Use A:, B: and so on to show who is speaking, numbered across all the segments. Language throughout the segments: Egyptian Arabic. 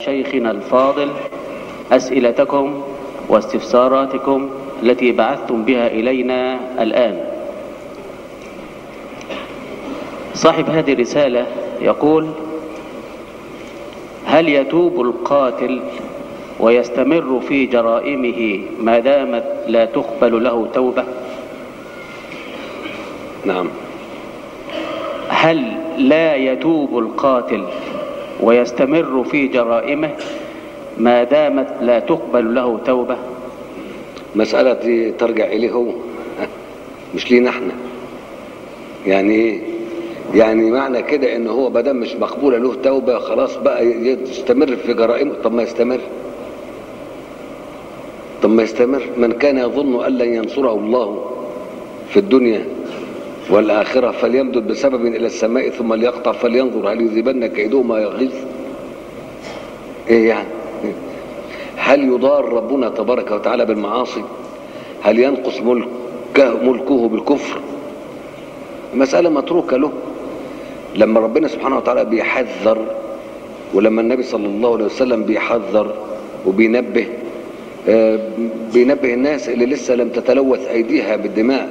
A: شيخنا الفاضل أسئلتكم واستفساراتكم التي بعثتم بها إلينا الآن صاحب هذه الرسالة يقول هل يتوب القاتل ويستمر في جرائمه ما دامت لا تقبل له توبة
B: نعم
A: هل لا يتوب القاتل ويستمر في جرائمه ما دامت لا تقبل له توبة
B: مسألة دي ترجع إليه هو مش لينا احنا يعني ايه يعني معنى كده ان هو بدل مش مقبولة له توبة خلاص بقى يستمر في جرائمه طب ما يستمر طب ما يستمر من كان يظن أن لن ينصره الله في الدنيا والآخرة فليمدد بسبب إلى السماء ثم ليقطع فلينظر هل يذيبن كيده ما يغيظ إيه يعني هل يضار ربنا تبارك وتعالى بالمعاصي هل ينقص ملكه, ملكه بالكفر مسألة متروكة له لما ربنا سبحانه وتعالى بيحذر ولما النبي صلى الله عليه وسلم بيحذر وبينبه آه بينبه الناس اللي لسه لم تتلوث أيديها بالدماء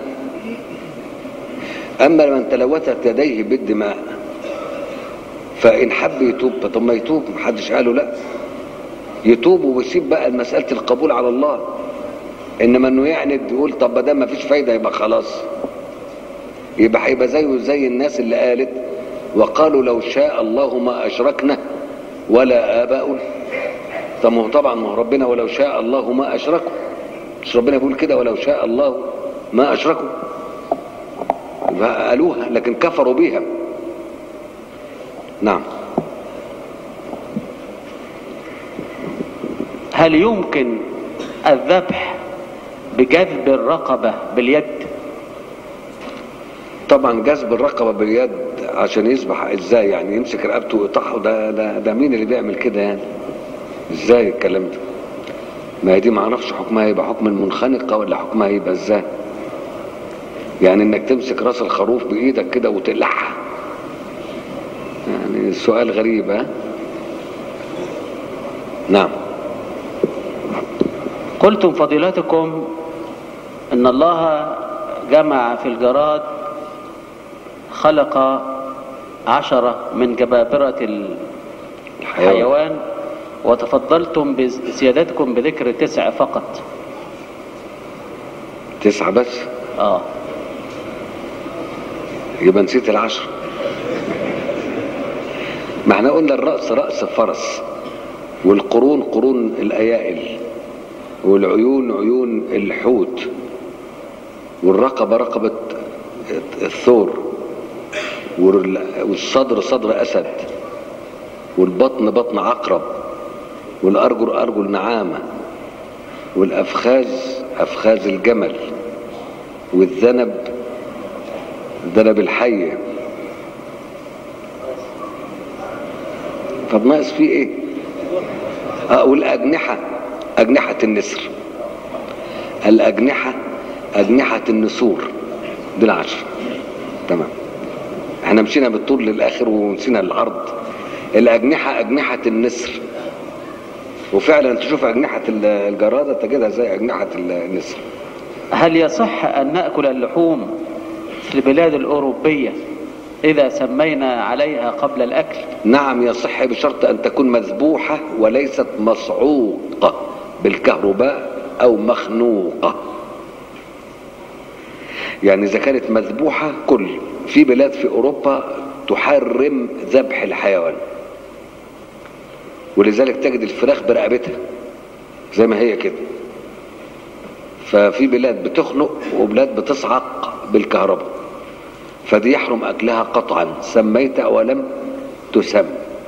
B: أما من تلوثت يديه بالدماء فإن حب يتوب طب ما يتوب محدش قاله لا يتوب ويسيب بقى مسألة القبول على الله إنما إنه يعند يقول طب ده ما فيش فايدة يبقى خلاص يبقى هيبقى زيه زي الناس اللي قالت وقالوا لو شاء الله ما أشركنا ولا آباؤنا طب ما هو طبعا ما هو ربنا ولو شاء الله ما أشركوا مش ربنا بيقول كده ولو شاء الله ما أشركوا قالوها لكن كفروا بيها نعم
A: هل يمكن الذبح بجذب الرقبة باليد
B: طبعا جذب الرقبة باليد عشان يذبح ازاي يعني يمسك رقبته ويقطعه ده, ده ده مين اللي بيعمل كده يعني ازاي الكلام ده ما هي دي ما اعرفش حكمها يبقى حكم المنخنقة ولا حكمها يبقى ازاي يعني انك تمسك راس الخروف بايدك كده وتقلعها يعني سؤال غريب ها نعم
A: قلتم فضيلتكم ان الله جمع في الجراد خلق عشرة من جبابرة الحيوان وتفضلتم بسيادتكم بذكر تسع فقط
B: تسعة بس
A: اه
B: يبقى نسيت العشر ما احنا قلنا الرأس رأس فرس والقرون قرون الأيائل والعيون عيون الحوت والرقبة رقبة الثور والصدر صدر أسد والبطن بطن عقرب والأرجل أرجل نعامة والأفخاذ أفخاذ الجمل والذنب ذنب الحية طب ناقص فيه ايه اه والأجنحة أجنحة النسر الأجنحة أجنحة النسور دي العشر تمام احنا مشينا بالطول للآخر ونسينا العرض الأجنحة أجنحة النسر وفعلا تشوف أجنحة الجرادة تجدها زي أجنحة النسر
A: هل يصح أن نأكل اللحوم في البلاد الأوروبية إذا سمينا عليها قبل الأكل
B: نعم يصح بشرط أن تكون مذبوحة وليست مصعوقة بالكهرباء أو مخنوقة يعني إذا كانت مذبوحة كل في بلاد في أوروبا تحرم ذبح الحيوان ولذلك تجد الفراخ برقبتها زي ما هي كده ففي بلاد بتخنق وبلاد بتصعق بالكهرباء فدي يحرم أكلها قطعا سميت ولم تسم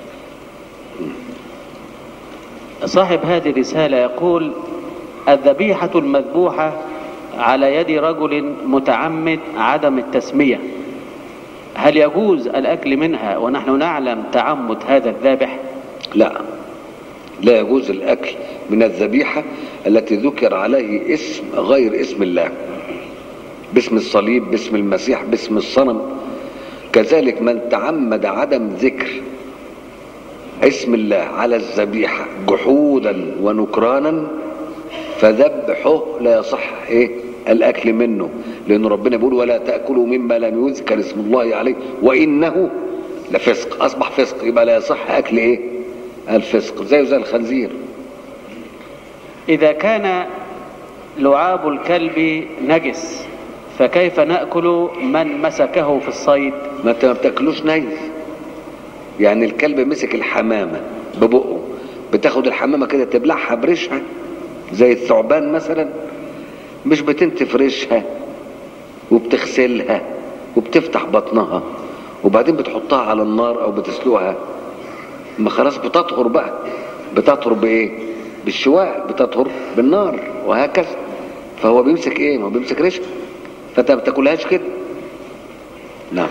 A: صاحب هذه الرسالة يقول الذبيحة المذبوحة على يد رجل متعمد عدم التسمية هل يجوز الأكل منها ونحن نعلم تعمد هذا الذابح
B: لا لا يجوز الأكل من الذبيحة التي ذكر عليه اسم غير اسم الله باسم الصليب باسم المسيح باسم الصنم كذلك من تعمد عدم ذكر اسم الله على الذبيحة جحودا ونكرانا فذبحه لا يصح ايه الاكل منه لان ربنا بيقول ولا تاكلوا مما لم يذكر اسم الله عليه وانه لفسق اصبح فسق يبقى لا يصح اكل ايه الفسق زيه زي الخنزير
A: إذا كان لعاب الكلب نجس فكيف نأكل من مسكه في الصيد
B: ما انت ما بتاكلوش ني يعني الكلب مسك الحمامه ببقه بتاخد الحمامه كده تبلعها بريشها زي الثعبان مثلا مش بتنتف ريشها وبتغسلها وبتفتح بطنها وبعدين بتحطها على النار او بتسلقها ما خلاص بتطهر بقى بتطهر بايه بالشواء بتطهر بالنار وهكذا فهو بيمسك ايه ما هو بيمسك ريشها فانت ما بتاكلهاش كده نعم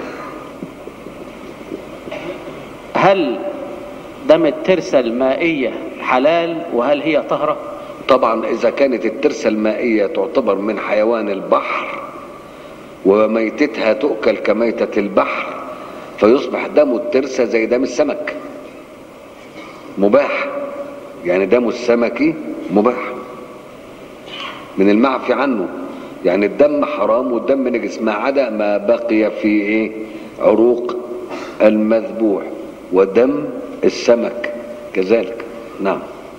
A: هل دم الترسة المائية حلال وهل هي طهرة
B: طبعا اذا كانت الترسه المائيه تعتبر من حيوان البحر وميتتها تؤكل كميته البحر فيصبح دم الترسه زي دم السمك مباح يعني دم السمك مباح من المعفي عنه يعني الدم حرام والدم نجس ما عدا ما بقي في ايه عروق المذبوح ودم السمك كذلك نعم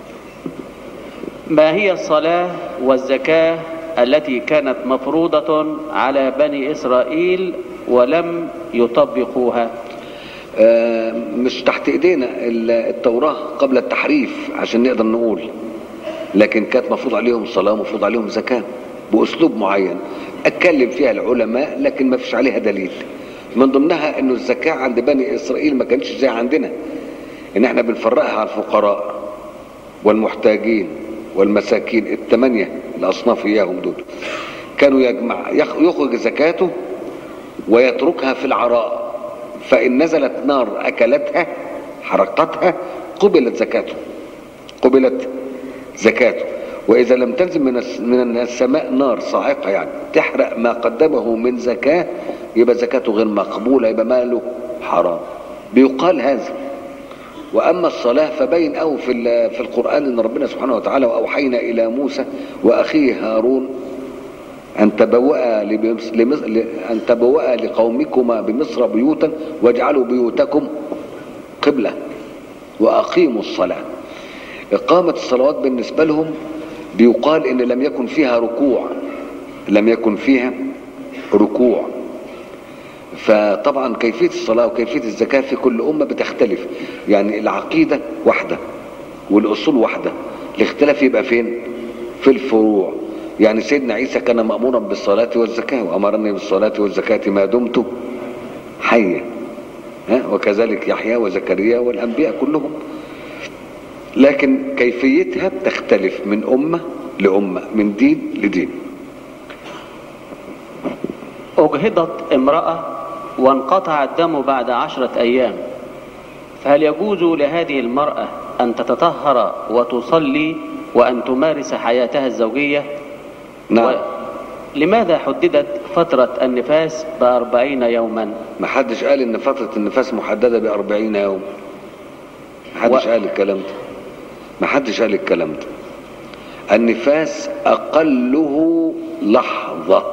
A: ما هي الصلاة والزكاة التي كانت مفروضة على بني إسرائيل ولم يطبقوها
B: آه، مش تحت ايدينا ال- التوراة قبل التحريف عشان نقدر نقول لكن كانت مفروض عليهم صلاة مفروض عليهم زكاة بأسلوب معين اتكلم فيها العلماء لكن ما فيش عليها دليل من ضمنها انه الزكاة عند بني اسرائيل ما كانتش زي عندنا ان احنا بنفرقها على الفقراء والمحتاجين والمساكين الثمانية الاصناف اياهم دول كانوا يجمع يخ- يخرج زكاته ويتركها في العراء فإن نزلت نار أكلتها حرقتها قبلت زكاته قبلت زكاته وإذا لم تنزل من الس- من السماء نار صاعقة يعني تحرق ما قدمه من زكاة يبقى زكاته غير مقبولة يبقى ماله حرام بيقال هذا واما الصلاه فبين او في ال- في القران ان ربنا سبحانه وتعالى واوحينا الى موسى واخيه هارون أن تبوأ لبمص... لمص... ل... أن تبوأ لقومكما بمصر بيوتا واجعلوا بيوتكم قبلة وأقيموا الصلاة إقامة الصلوات بالنسبة لهم بيقال إن لم يكن فيها ركوع لم يكن فيها ركوع فطبعا كيفية الصلاة وكيفية الزكاة في كل أمة بتختلف يعني العقيدة واحدة والأصول واحدة الاختلاف يبقى فين في الفروع يعني سيدنا عيسى كان مأمورا بالصلاة والزكاة وأمرني بالصلاة والزكاة ما دمت حيا ها وكذلك يحيى وزكريا والأنبياء كلهم لكن كيفيتها بتختلف من أمة لأمة من دين لدين
A: أجهضت امرأة وانقطع الدم بعد عشرة أيام فهل يجوز لهذه المرأة أن تتطهر وتصلي وأن تمارس حياتها الزوجية
B: نعم
A: و... لماذا حددت فترة النفاس بأربعين يوما
B: ما حدش قال ان فترة النفاس محددة بأربعين يوم ما حدش
A: و-
B: قال الكلام ده ما حدش قال الكلام ده النفاس أقله لحظة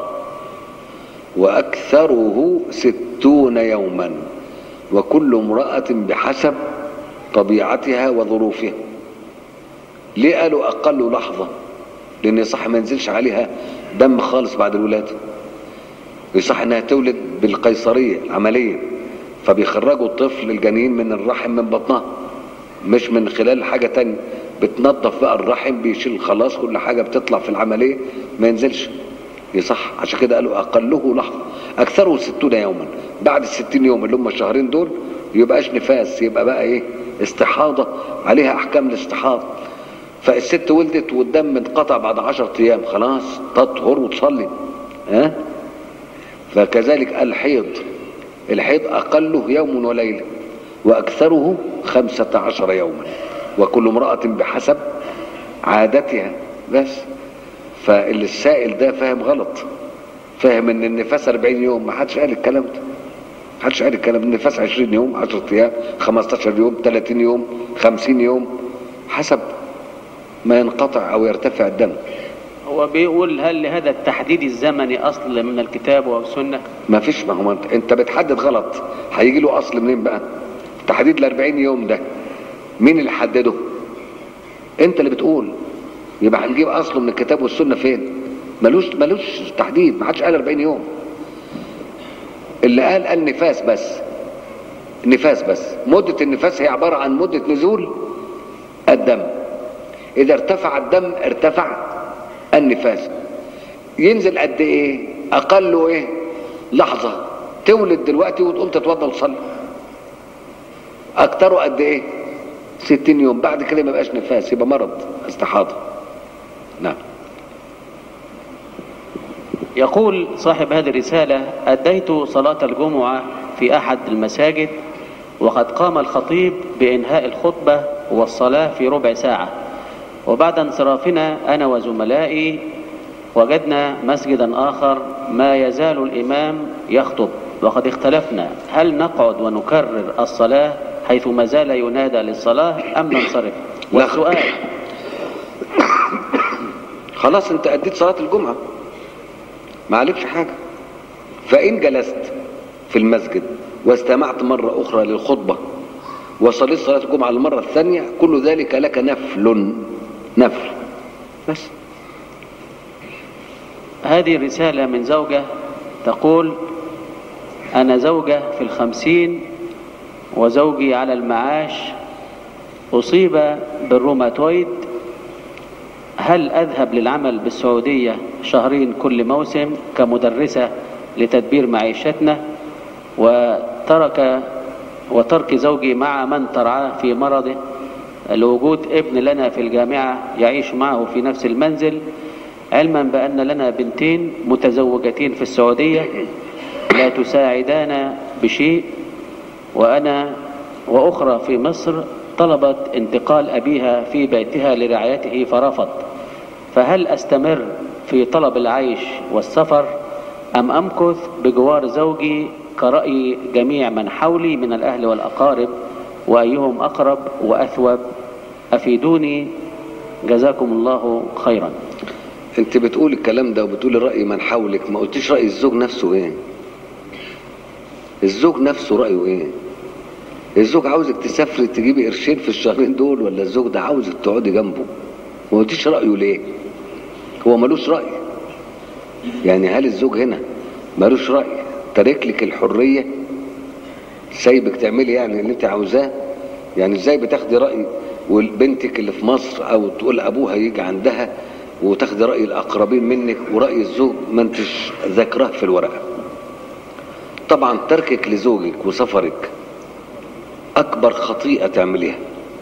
B: وأكثره ستون يوما وكل امرأة بحسب طبيعتها وظروفها ليه قالوا أقل لحظة لأن يصح ما ينزلش عليها دم خالص بعد الولادة يصح انها تولد بالقيصريه العمليه فبيخرجوا الطفل الجنين من الرحم من بطنها مش من خلال حاجه تانية بتنظف بقى الرحم بيشيل خلاص كل حاجه بتطلع في العمليه ما ينزلش يصح عشان كده قالوا اقله لحظه اكثره ستون يوما بعد الستين يوم اللي هم الشهرين دول يبقاش نفاس يبقى بقى ايه استحاضه عليها احكام الاستحاضه فالست ولدت والدم انقطع بعد عشرة ايام خلاص تطهر وتصلي ها فكذلك الحيض الحيض أقله يوم وليلة وأكثره خمسة عشر يوما وكل امرأة بحسب عادتها بس فاللي السائل ده فاهم غلط فاهم ان النفاس 40 يوم ما حدش قال الكلام ده محدش قال الكلام النفاس 20 يوم 10 ايام 15 يوم 30 يوم 50 يوم حسب ما ينقطع او يرتفع الدم
A: هو بيقول هل لهذا التحديد الزمني أصل من الكتاب والسنة
B: ما فيش ما هو انت, انت بتحدد غلط هيجي له اصل منين بقى تحديد ال 40 يوم ده مين اللي حدده انت اللي بتقول يبقى هنجيب اصله من الكتاب والسنه فين ملوش ملوش تحديد ما حدش قال 40 يوم اللي قال قال نفاس بس نفاس بس مدة النفاس هي عبارة عن مدة نزول الدم إذا ارتفع الدم ارتفع النفاس ينزل قد إيه أقله إيه لحظة تولد دلوقتي وتقوم تتوضى وتصلي أكتره قد إيه 60 يوم بعد كده ما يبقاش نفاس يبقى مرض استحاضة نعم
A: يقول صاحب هذه الرسالة أديت صلاة الجمعة في أحد المساجد وقد قام الخطيب بإنهاء الخطبة والصلاة في ربع ساعة وبعد انصرافنا أنا وزملائي وجدنا مسجدا آخر ما يزال الإمام يخطب وقد اختلفنا هل نقعد ونكرر الصلاة حيث ما زال ينادى للصلاة أم ننصرف
B: لا.
A: والسؤال
B: خلاص انت اديت صلاة الجمعة ما عليكش حاجة فإن جلست في المسجد واستمعت مرة أخرى للخطبة وصليت صلاة الجمعة المرة الثانية كل ذلك لك نفل نفل بس
A: هذه رسالة من زوجة تقول أنا زوجة في الخمسين وزوجي على المعاش أصيب بالروماتويد هل أذهب للعمل بالسعودية شهرين كل موسم كمدرسة لتدبير معيشتنا وترك وترك زوجي مع من ترعاه في مرضه لوجود ابن لنا في الجامعة يعيش معه في نفس المنزل علما بأن لنا بنتين متزوجتين في السعودية لا تساعدانا بشيء وأنا وأخرى في مصر طلبت انتقال أبيها في بيتها لرعايته فرفض فهل أستمر في طلب العيش والسفر أم أمكث بجوار زوجي كرأي جميع من حولي من الأهل والأقارب وأيهم أقرب وأثوب أفيدوني جزاكم الله خيرا
B: انت بتقول الكلام ده وبتقول رأي من حولك ما قلتيش رأي الزوج نفسه ايه الزوج نفسه رأيه ايه الزوج عاوزك تسافري تجيبي قرشين في الشهرين دول ولا الزوج ده عاوزك تقعدي جنبه ما قلتيش رأيه ليه هو ملوش رأي يعني هل الزوج هنا ملوش رأي تارك لك الحرية سايبك تعملي يعني اللي انت عاوزاه يعني ازاي بتاخدي رأي وبنتك اللي في مصر او تقول ابوها يجي عندها وتاخدي رأي الاقربين منك ورأي الزوج ما انتش ذاكراه في الورقة طبعا تركك لزوجك وسفرك اكبر خطيئة تعمليها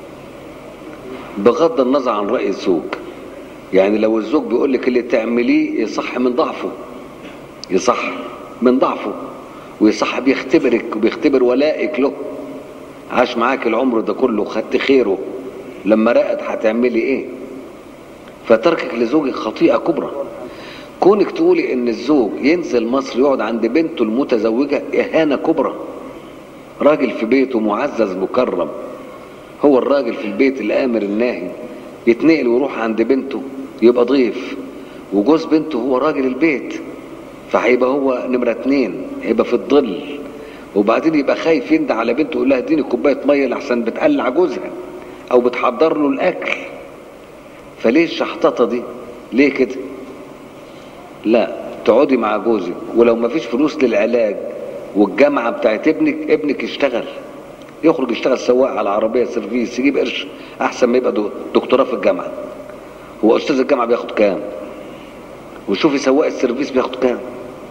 B: بغض النظر عن رأي الزوج يعني لو الزوج بيقول لك اللي تعمليه يصح من ضعفه يصح من ضعفه ويصح بيختبرك وبيختبر ولائك له عاش معاك العمر ده كله وخدت خيره لما رقد هتعملي ايه فتركك لزوجك خطيئة كبرى كونك تقولي ان الزوج ينزل مصر يقعد عند بنته المتزوجة اهانة كبرى راجل في بيته معزز مكرم هو الراجل في البيت الامر الناهي يتنقل ويروح عند بنته يبقى ضيف وجوز بنته هو راجل البيت فهيبقى هو نمرة اتنين هيبقى في الظل وبعدين يبقى خايف يندى على بنته يقول لها اديني كوبايه ميه لحسن بتقلع جوزها او بتحضر له الاكل فليه الشحططه دي ليه كده لا تقعدي مع جوزك ولو ما فيش فلوس للعلاج والجامعه بتاعت ابنك ابنك يشتغل يخرج يشتغل سواق على عربيه سيرفيس يجيب قرش احسن ما يبقى دو- دكتوراه في الجامعه هو استاذ الجامعه بياخد كام وشوفي سواق السيرفيس بياخد كام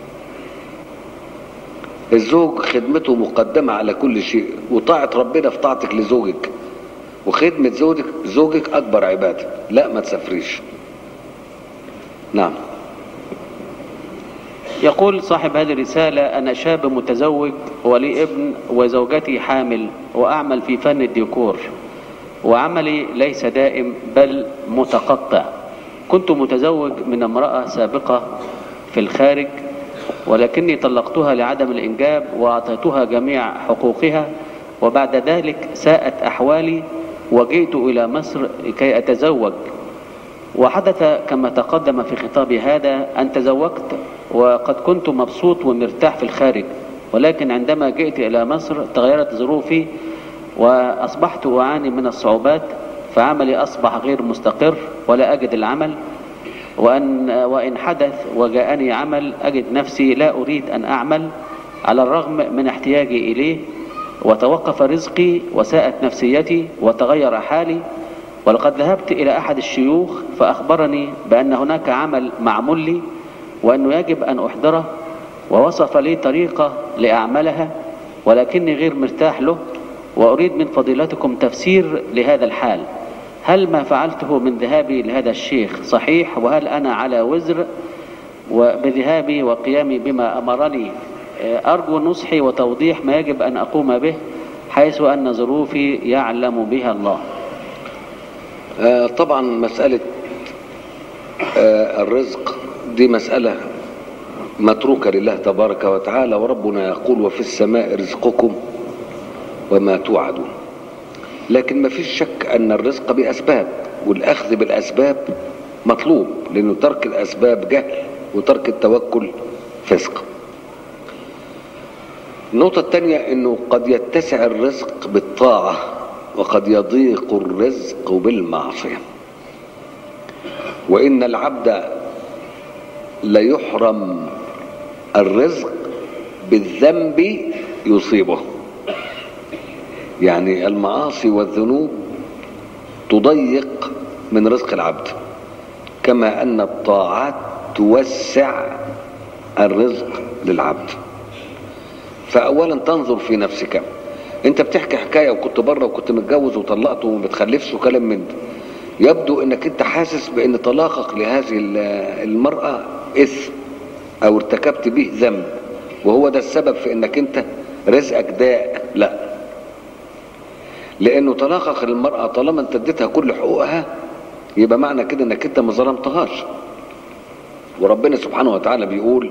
B: الزوج خدمته مقدمة على كل شيء وطاعة ربنا في طاعتك لزوجك وخدمة زوجك زوجك أكبر عبادة لا ما تسافريش نعم
A: يقول صاحب هذه الرسالة أنا شاب متزوج ولي ابن وزوجتي حامل وأعمل في فن الديكور وعملي ليس دائم بل متقطع كنت متزوج من امرأة سابقة في الخارج ولكني طلقتها لعدم الإنجاب وأعطيتها جميع حقوقها وبعد ذلك ساءت أحوالي وجئت إلى مصر لكي أتزوج وحدث كما تقدم في خطابي هذا أن تزوجت وقد كنت مبسوط ومرتاح في الخارج ولكن عندما جئت إلى مصر تغيرت ظروفي وأصبحت أعاني من الصعوبات فعملي أصبح غير مستقر ولا أجد العمل وأن, وإن حدث وجاءني عمل أجد نفسي لا أريد أن أعمل على الرغم من احتياجي إليه وتوقف رزقي وساءت نفسيتي وتغير حالي ولقد ذهبت إلى أحد الشيوخ فأخبرني بأن هناك عمل معمول لي وأنه يجب أن أحضره ووصف لي طريقة لأعملها ولكني غير مرتاح له وأريد من فضيلتكم تفسير لهذا الحال هل ما فعلته من ذهابي لهذا الشيخ صحيح وهل أنا على وزر وبذهابي وقيامي بما أمرني أرجو نصحي وتوضيح ما يجب أن أقوم به حيث أن ظروفي يعلم بها الله
B: آه، طبعا مسألة آه، الرزق دي مسألة متروكة لله تبارك وتعالى وربنا يقول وفي السماء رزقكم وما توعدون لكن ما فيش شك أن الرزق بأسباب والأخذ بالأسباب مطلوب لأنه ترك الأسباب جهل وترك التوكل فسق النقطة الثانية أنه قد يتسع الرزق بالطاعة وقد يضيق الرزق بالمعصية وإن العبد ليحرم الرزق بالذنب يصيبه يعني المعاصي والذنوب تضيق من رزق العبد كما أن الطاعات توسع الرزق للعبد فأولا تنظر في نفسك انت بتحكي حكايه وكنت بره وكنت متجوز وطلقت وما بتخلفش وكلام من ده يبدو انك انت حاسس بان طلاقك لهذه المراه اثم او ارتكبت به ذنب وهو ده السبب في انك انت رزقك داء لا لانه طلاقك للمراه طالما انت اديتها كل حقوقها يبقى معنى كده انك انت ما ظلمتهاش وربنا سبحانه وتعالى بيقول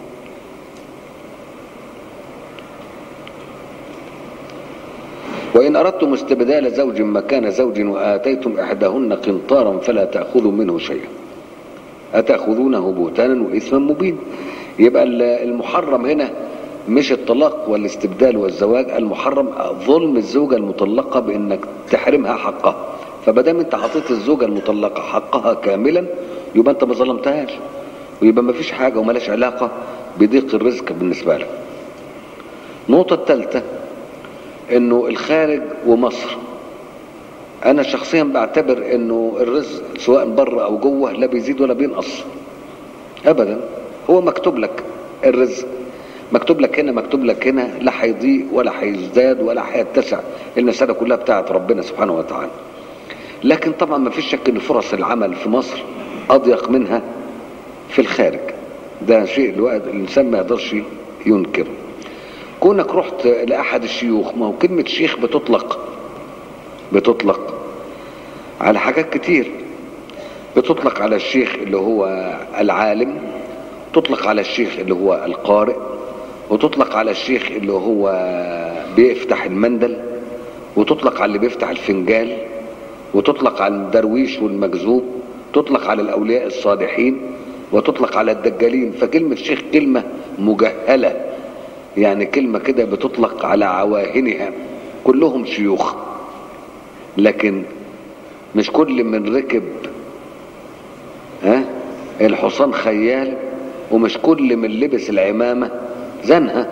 B: وإن أردتم استبدال زوج مكان زوج وآتيتم إحداهن قنطارا فلا تأخذوا منه شيئا أتأخذونه بهتانا وإثما مبين يبقى المحرم هنا مش الطلاق والاستبدال والزواج المحرم ظلم الزوجة المطلقة بأنك تحرمها حقها فبدام انت حطيت الزوجة المطلقة حقها كاملا يبقى انت ما ظلمتهاش ويبقى ما فيش حاجة وملاش علاقة بضيق الرزق بالنسبة لك النقطة الثالثة انه الخارج ومصر انا شخصيا بعتبر انه الرزق سواء بره او جوه لا بيزيد ولا بينقص ابدا هو مكتوب لك الرزق مكتوب لك هنا مكتوب لك هنا لا هيضيق ولا هيزداد ولا هيتسع المسألة كلها بتاعت ربنا سبحانه وتعالى لكن طبعا ما فيش شك ان فرص العمل في مصر اضيق منها في الخارج ده شيء الواحد الانسان ما يقدرش ينكره كونك رحت لأحد الشيوخ ما هو كلمة شيخ بتطلق بتطلق على حاجات كتير بتطلق على الشيخ اللي هو العالم تطلق على الشيخ اللي هو القارئ وتطلق على الشيخ اللي هو بيفتح المندل وتطلق على اللي بيفتح الفنجال وتطلق على الدرويش والمجذوب تطلق على الأولياء الصالحين وتطلق على الدجالين فكلمة شيخ كلمة مجهلة يعني كلمة كده بتطلق على عواهنها كلهم شيوخ لكن مش كل من ركب ها الحصان خيال ومش كل من لبس العمامة زنها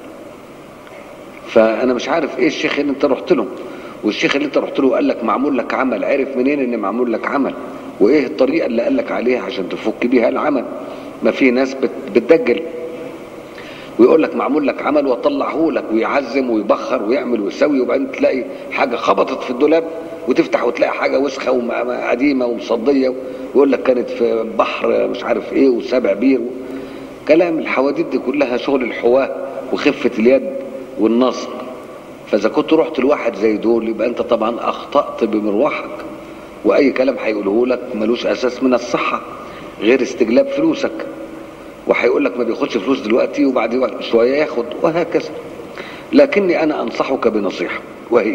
B: فانا مش عارف ايه الشيخ اللي انت رحت له والشيخ اللي انت رحت له قال لك معمول لك عمل عرف منين ان معمول لك عمل وايه الطريقة اللي قال لك عليها عشان تفك بيها العمل ما في ناس بتدجل ويقول لك معمول لك عمل واطلعه لك ويعزم ويبخر ويعمل ويسوي وبعدين تلاقي حاجه خبطت في الدولاب وتفتح وتلاقي حاجه وسخه وقديمه ومصديه ويقول لك كانت في بحر مش عارف ايه وسبع بير كلام الحواديت دي كلها شغل الحواه وخفه اليد والنصب فاذا كنت رحت لواحد زي دول يبقى انت طبعا اخطات بمروحك واي كلام هيقوله لك ملوش اساس من الصحه غير استجلاب فلوسك وهيقول لك ما بياخدش فلوس دلوقتي وبعد وقت شويه ياخد وهكذا لكني انا انصحك بنصيحه وهي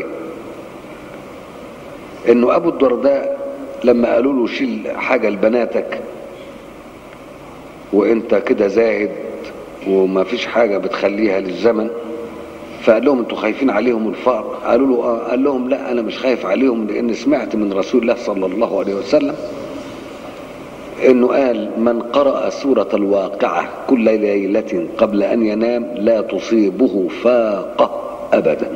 B: انه ابو الدرداء لما قالوا له شيل حاجه لبناتك وانت كده زاهد وما فيش حاجه بتخليها للزمن فقال لهم انتوا خايفين عليهم الفقر قالوا له اه قال لهم لا انا مش خايف عليهم لان سمعت من رسول الله صلى الله عليه وسلم انه قال من قرأ سورة الواقعة كل ليلة قبل ان ينام لا تصيبه فاقة ابدا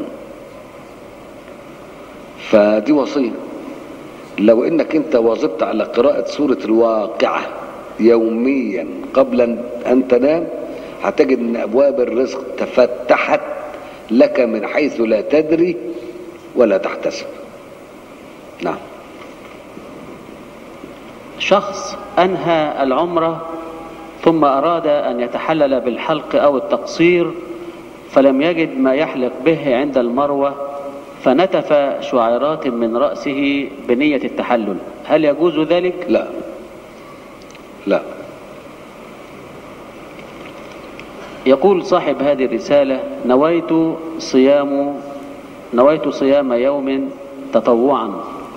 B: فدي وصية لو انك انت واظبت على قراءة سورة الواقعة يوميا قبل ان تنام هتجد ان ابواب الرزق تفتحت لك من حيث لا تدري ولا تحتسب نعم
A: شخص أنهى العمرة ثم أراد أن يتحلل بالحلق أو التقصير فلم يجد ما يحلق به عند المروة فنتف شعيرات من رأسه بنية التحلل هل يجوز ذلك؟
B: لا لا
A: يقول صاحب هذه الرسالة نويت صيام نويت صيام يوم تطوعا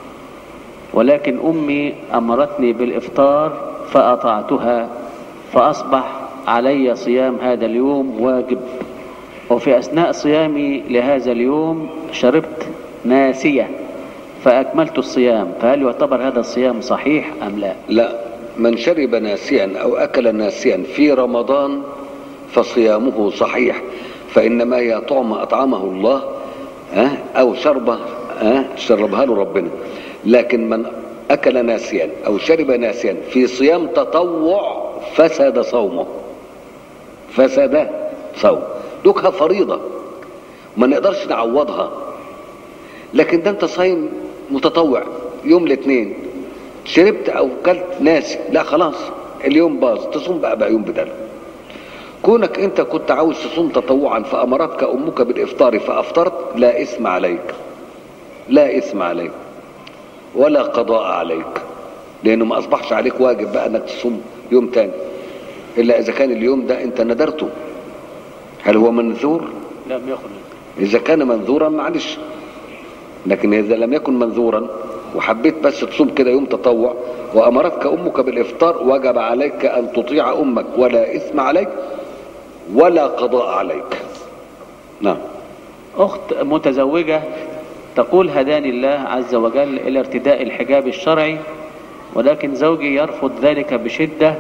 A: ولكن أمي أمرتني بالإفطار فأطعتها فأصبح علي صيام هذا اليوم واجب وفي أثناء صيامي لهذا اليوم شربت ناسية فأكملت الصيام فهل يعتبر هذا الصيام صحيح أم لا
B: لا من شرب ناسيا او اكل ناسيا في رمضان فصيامه صحيح فانما هي طعم اطعمه الله ها او شربه ها شربها له ربنا لكن من اكل ناسيا او شرب ناسيا في صيام تطوع فسد صومه فسد صوم دوكها فريضه ما نقدرش نعوضها لكن ده انت صايم متطوع يوم الاثنين شربت او كلت ناسي لا خلاص اليوم باظ تصوم بقى بقى يوم بدل كونك انت كنت عاوز تصوم تطوعا فامرتك امك بالافطار فافطرت لا اثم عليك لا اثم عليك ولا قضاء عليك لانه ما اصبحش عليك واجب بقى انك تصوم يوم تاني الا اذا كان اليوم ده انت ندرته هل هو منذور
A: لم يخرج
B: اذا كان منذورا معلش لكن اذا لم يكن منذورا وحبيت بس تصوم كده يوم تطوع وامرتك امك بالافطار وجب عليك ان تطيع امك ولا اثم عليك ولا قضاء عليك نعم
A: أخت متزوجة تقول هداني الله عز وجل إلى ارتداء الحجاب الشرعي ولكن زوجي يرفض ذلك بشدة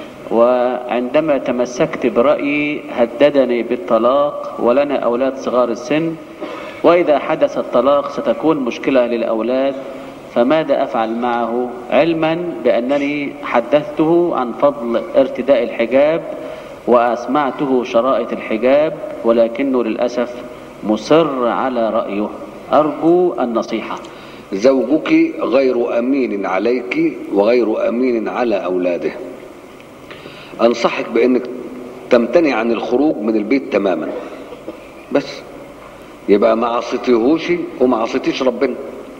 A: وعندما تمسكت برأيي هددني بالطلاق ولنا أولاد صغار السن وإذا حدث الطلاق ستكون مشكلة للأولاد فماذا أفعل معه علما بأنني حدثته عن فضل ارتداء الحجاب وأسمعته شرائط الحجاب ولكنه للأسف مصر على رأيه أرجو النصيحة
B: زوجك غير امين عليك وغير امين على اولاده انصحك بانك تمتنع عن الخروج من البيت تماما بس يبقى ما عصيتيهوش وما عصيتيش ربنا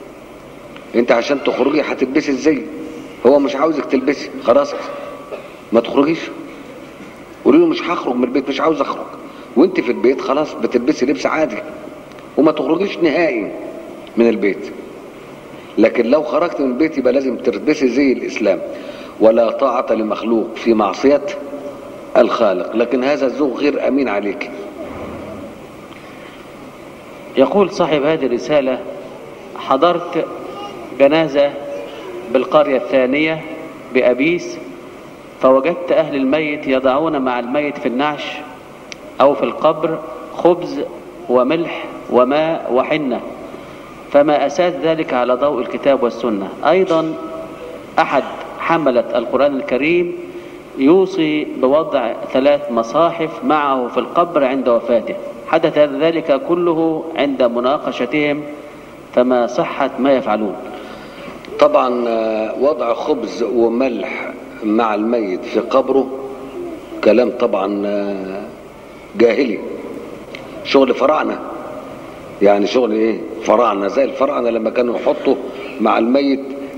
B: انت عشان تخرجي هتلبسي ازاي هو مش عاوزك تلبسي خلاص ما تخرجيش قولي له مش هخرج من البيت مش عاوز اخرج وانت في البيت خلاص بتلبسي لبس عادي وما تخرجيش نهائي من البيت لكن لو خرجت من البيت يبقى لازم تلبسي زي الاسلام ولا طاعة لمخلوق في معصية الخالق لكن هذا الزوج غير امين عليك
A: يقول صاحب هذه الرسالة حضرت جنازة بالقرية الثانية بأبيس فوجدت أهل الميت يضعون مع الميت في النعش أو في القبر خبز وملح وماء وحنة فما أساس ذلك على ضوء الكتاب والسنة أيضا أحد حملة القرآن الكريم يوصي بوضع ثلاث مصاحف معه في القبر عند وفاته حدث ذلك كله عند مناقشتهم فما صحة ما يفعلون
B: طبعا آه، وضع خبز وملح مع الميت في قبره كلام طبعا آه، جاهلي شغل فراعنه يعني شغل ايه فراعنه زي الفراعنه لما كانوا يحطوا مع الميت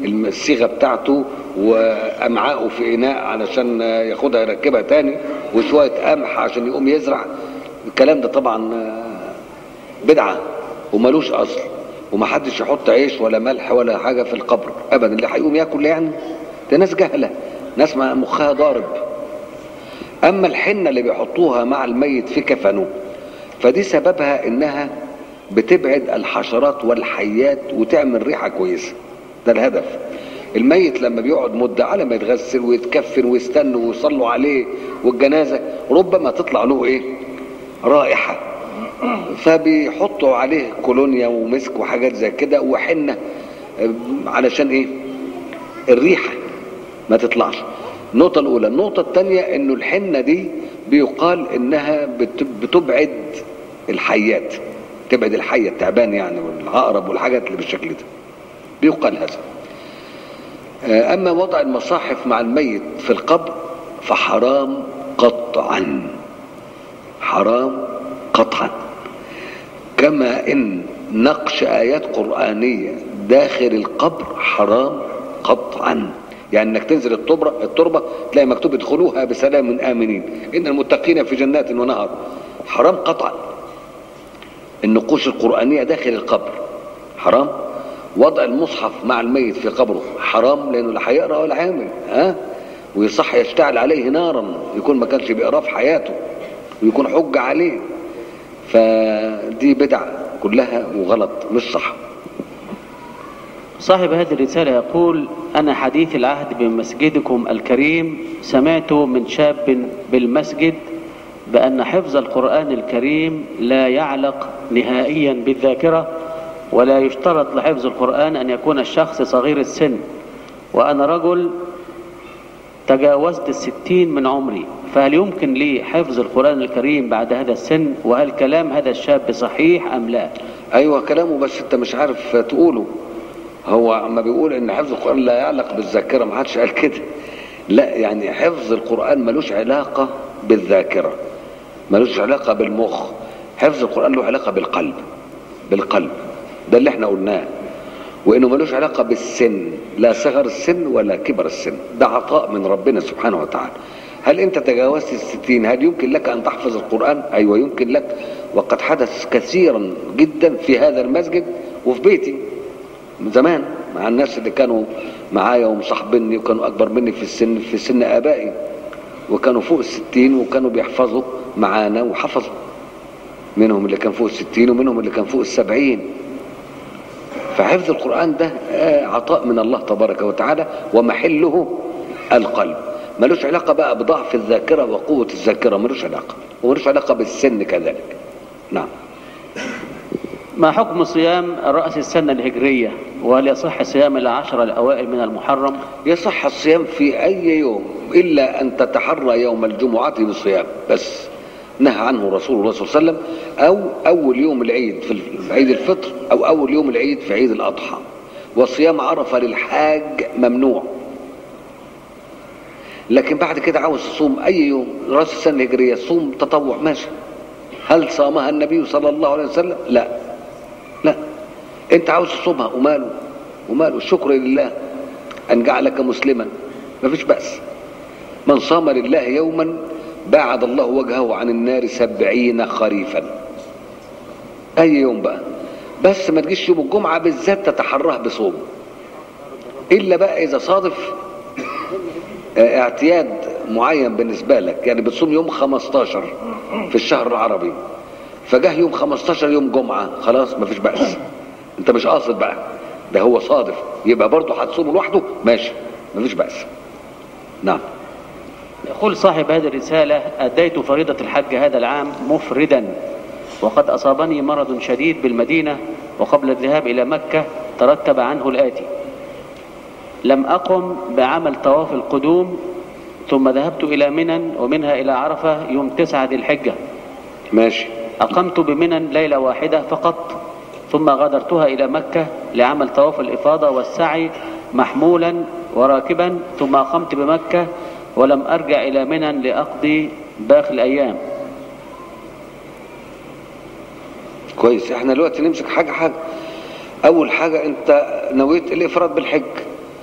B: الصيغه بتاعته وامعائه في اناء علشان ياخدها يركبها تاني وشويه قمح عشان يقوم يزرع الكلام ده طبعا بدعه وملوش اصل ومحدش يحط عيش ولا ملح ولا حاجه في القبر ابدا اللي هيقوم ياكل يعني ده ناس جهله ناس مخها ضارب اما الحنه اللي بيحطوها مع الميت في كفنه فدي سببها انها بتبعد الحشرات والحيات وتعمل ريحه كويسه ده الهدف الميت لما بيقعد مدة على ما يتغسل ويتكفن ويستنوا ويصلوا عليه والجنازة ربما تطلع له ايه رائحة فبيحطوا عليه كولونيا ومسك وحاجات زي كده وحنة علشان ايه الريحة ما تطلعش النقطة الأولى النقطة الثانية إنه الحنة دي بيقال إنها بتبعد الحيات تبعد الحية التعبان يعني والعقرب والحاجات اللي بالشكل ده بيقال هذا أما وضع المصاحف مع الميت في القبر فحرام قطعا حرام قطعا كما إن نقش آيات قرآنية داخل القبر حرام قطعا يعني انك تنزل التربه التربه تلاقي مكتوب ادخلوها بسلام امنين ان المتقين في جنات ونهر حرام قطعا النقوش القرانيه داخل القبر حرام وضع المصحف مع الميت في قبره حرام لانه لا هيقرا ولا هيعمل ها ويصح يشتعل عليه نارا يكون ما كانش بيقراه في حياته ويكون حجه عليه فدي بدع كلها وغلط مش صح
A: صاحب هذه الرسالة يقول أنا حديث العهد بمسجدكم الكريم سمعت من شاب بالمسجد بأن حفظ القرآن الكريم لا يعلق نهائيا بالذاكرة ولا يشترط لحفظ القرآن أن يكون الشخص صغير السن وأنا رجل تجاوزت الستين من عمري فهل يمكن لي حفظ القرآن الكريم بعد هذا السن وهل كلام هذا الشاب صحيح أم لا
B: ايوه كلامه بس انت مش عارف تقوله هو اما بيقول ان حفظ القران لا يعلق بالذاكره ما حدش قال كده لا يعني حفظ القران ملوش علاقه بالذاكره ملوش علاقه بالمخ حفظ القران له علاقه بالقلب بالقلب ده اللي احنا قلناه وانه ملوش علاقه بالسن لا صغر السن ولا كبر السن ده عطاء من ربنا سبحانه وتعالى هل انت تجاوزت الستين هل يمكن لك ان تحفظ القران ايوه يمكن لك وقد حدث كثيرا جدا في هذا المسجد وفي بيتي من زمان مع الناس اللي كانوا معايا ومصاحبيني وكانوا اكبر مني في السن في سن ابائي وكانوا فوق الستين وكانوا بيحفظوا معانا وحفظوا منهم اللي كان فوق الستين ومنهم اللي كان فوق السبعين فحفظ القرآن ده عطاء من الله تبارك وتعالى ومحله القلب ملوش علاقة بقى بضعف الذاكرة وقوة الذاكرة ملوش علاقة وملوش علاقة بالسن كذلك نعم
A: ما حكم صيام رأس السنة الهجرية وهل يصح صيام العشر الأوائل من المحرم
B: يصح الصيام في أي يوم إلا أن تتحرى يوم الجمعة بصيام بس نهى عنه رسول الله صلى الله عليه وسلم أو أول يوم العيد في عيد الفطر أو أول يوم العيد في عيد الأضحى وصيام عرفة للحاج ممنوع لكن بعد كده عاوز تصوم أي يوم رأس السنة الهجرية صوم تطوع ماشي هل صامها النبي صلى الله عليه وسلم لا لا انت عاوز تصومها وماله وماله الشكر لله ان جعلك مسلما ما فيش بأس من صام لله يوما باعد الله وجهه عن النار سبعين خريفا اي يوم بقى بس ما تجيش يوم الجمعة بالذات تتحراه بصوم الا بقى اذا صادف اعتياد معين بالنسبة لك يعني بتصوم يوم 15 في الشهر العربي فجاه يوم 15 يوم جمعة خلاص مفيش بأس انت مش قاصد بقى ده هو صادف يبقى برضه هتصوم لوحده ماشي مفيش بأس نعم
A: يقول صاحب هذه الرسالة أديت فريضة الحج هذا العام مفردا وقد أصابني مرض شديد بالمدينة وقبل الذهاب إلى مكة ترتب عنه الآتي لم أقم بعمل طواف القدوم ثم ذهبت إلى منى ومنها إلى عرفة يوم تسعة ذي الحجة
B: ماشي
A: أقمت بمنى ليلة واحدة فقط ثم غادرتها إلى مكة لعمل طواف الإفاضة والسعي محمولا وراكبا ثم أقمت بمكة ولم أرجع إلى منى لأقضي باقي الأيام
B: كويس احنا دلوقتي نمسك حاجة حاجة أول حاجة أنت نويت الإفراد بالحج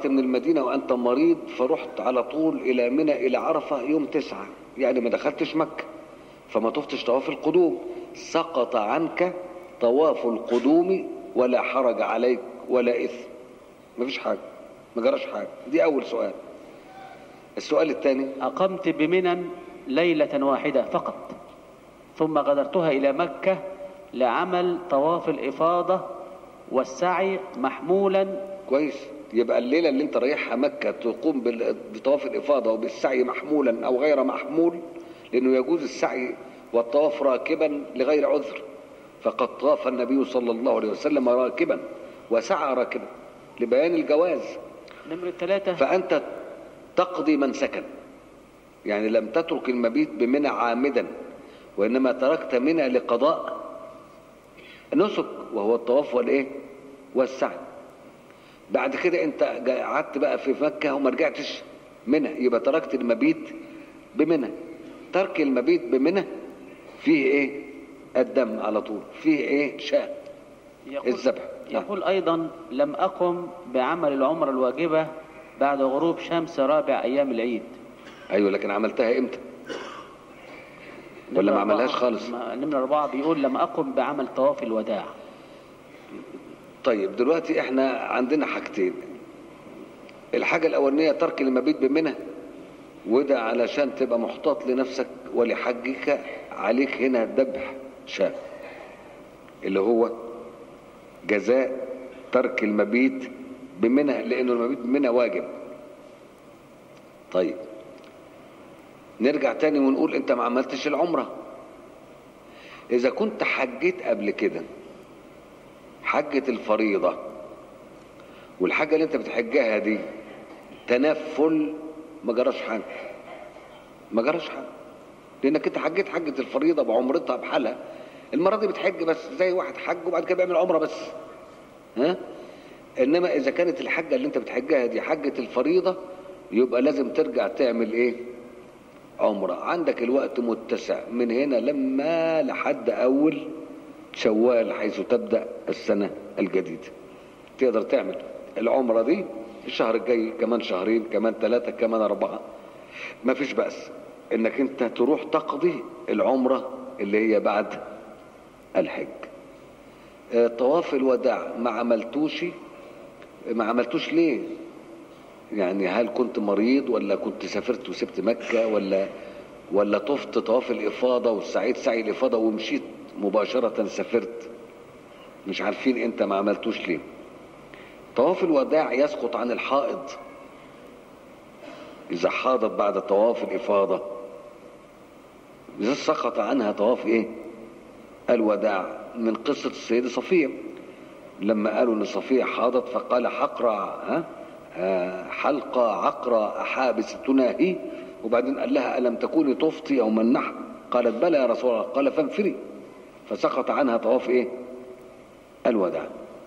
B: خرجت من المدينة وأنت مريض فرحت على طول إلى منى إلى عرفة يوم تسعة يعني ما دخلتش مكة فما طفتش طواف القدوم سقط عنك طواف القدوم ولا حرج عليك ولا إثم مفيش حاجة ما جراش حاجة دي أول سؤال السؤال الثاني
A: أقمت بمنى ليلة واحدة فقط ثم غادرتها إلى مكة لعمل طواف الإفاضة والسعي محمولا
B: كويس يبقى الليلة اللي انت رايحها مكة تقوم بال- بطواف الإفاضة وبالسعي محمولا أو غير محمول لأنه يجوز السعي والطواف راكبا لغير عذر فقد طاف النبي صلى الله عليه وسلم راكبا وسعى راكبا لبيان الجواز
A: نمرة ثلاثة
B: فأنت تقضي منسكا يعني لم تترك المبيت بمنى عامدا وإنما تركت منى لقضاء نسك وهو الطواف والإيه والسعي بعد كده انت جا- قعدت بقى في مكة وما رجعتش منى يبقى تركت المبيت بمنى ترك المبيت بمنى فيه ايه الدم على طول فيه ايه شاء
A: يقول,
B: الذبح نعم.
A: يقول أيضا لم أقم بعمل العمرة الواجبة بعد غروب شمس رابع أيام العيد
B: ايوه لكن عملتها امتى ولا
A: نمرة
B: ما عملهاش
A: أربعة-
B: خالص
A: ما- نمرة أربعة بيقول لم أقم بعمل طواف الوداع
B: طيب دلوقتي احنا عندنا حاجتين الحاجة الأولانية ترك المبيت بمنى وده علشان تبقى محتاط لنفسك ولحجك عليك هنا ذبح شاة اللي هو جزاء ترك المبيت بمنى لأنه المبيت بمنى واجب طيب نرجع تاني ونقول انت ما عملتش العمرة اذا كنت حجيت قبل كده حجة الفريضة والحاجة اللي انت بتحجها دي تنفل ما جراش حاجة ما جراش حاجة لانك انت حجيت حجة الفريضة بعمرتها بحالها المرة دي بتحج بس زي واحد حج وبعد كده بيعمل عمرة بس ها انما اذا كانت الحجة اللي انت بتحجها دي حجة الفريضة يبقى لازم ترجع تعمل ايه عمرة عندك الوقت متسع من هنا لما لحد اول شوال حيث تبدأ السنة الجديدة تقدر تعمل العمرة دي الشهر الجاي كمان شهرين كمان ثلاثة كمان أربعة ما فيش بأس انك انت تروح تقضي العمرة اللي هي بعد الحج آه، طواف الوداع ما عملتوش ما عملتوش ليه يعني هل كنت مريض ولا كنت سافرت وسبت مكة ولا ولا طفت طواف الإفاضة وسعيت سعي الإفاضة ومشيت مباشرة سافرت مش عارفين انت ما عملتوش ليه طواف الوداع يسقط عن الحائض إذا حاضت بعد طواف الإفاضة إذا سقط عنها طواف إيه الوداع من قصة السيدة صفية لما قالوا ان صفية حاضت فقال حقرع ها آه، حلقة عقرة أحابس تناهي وبعدين قال لها ألم تكوني طفتي يوم النحر قالت بلى يا رسول الله قال فانفري فسقط عنها طواف ايه الوداع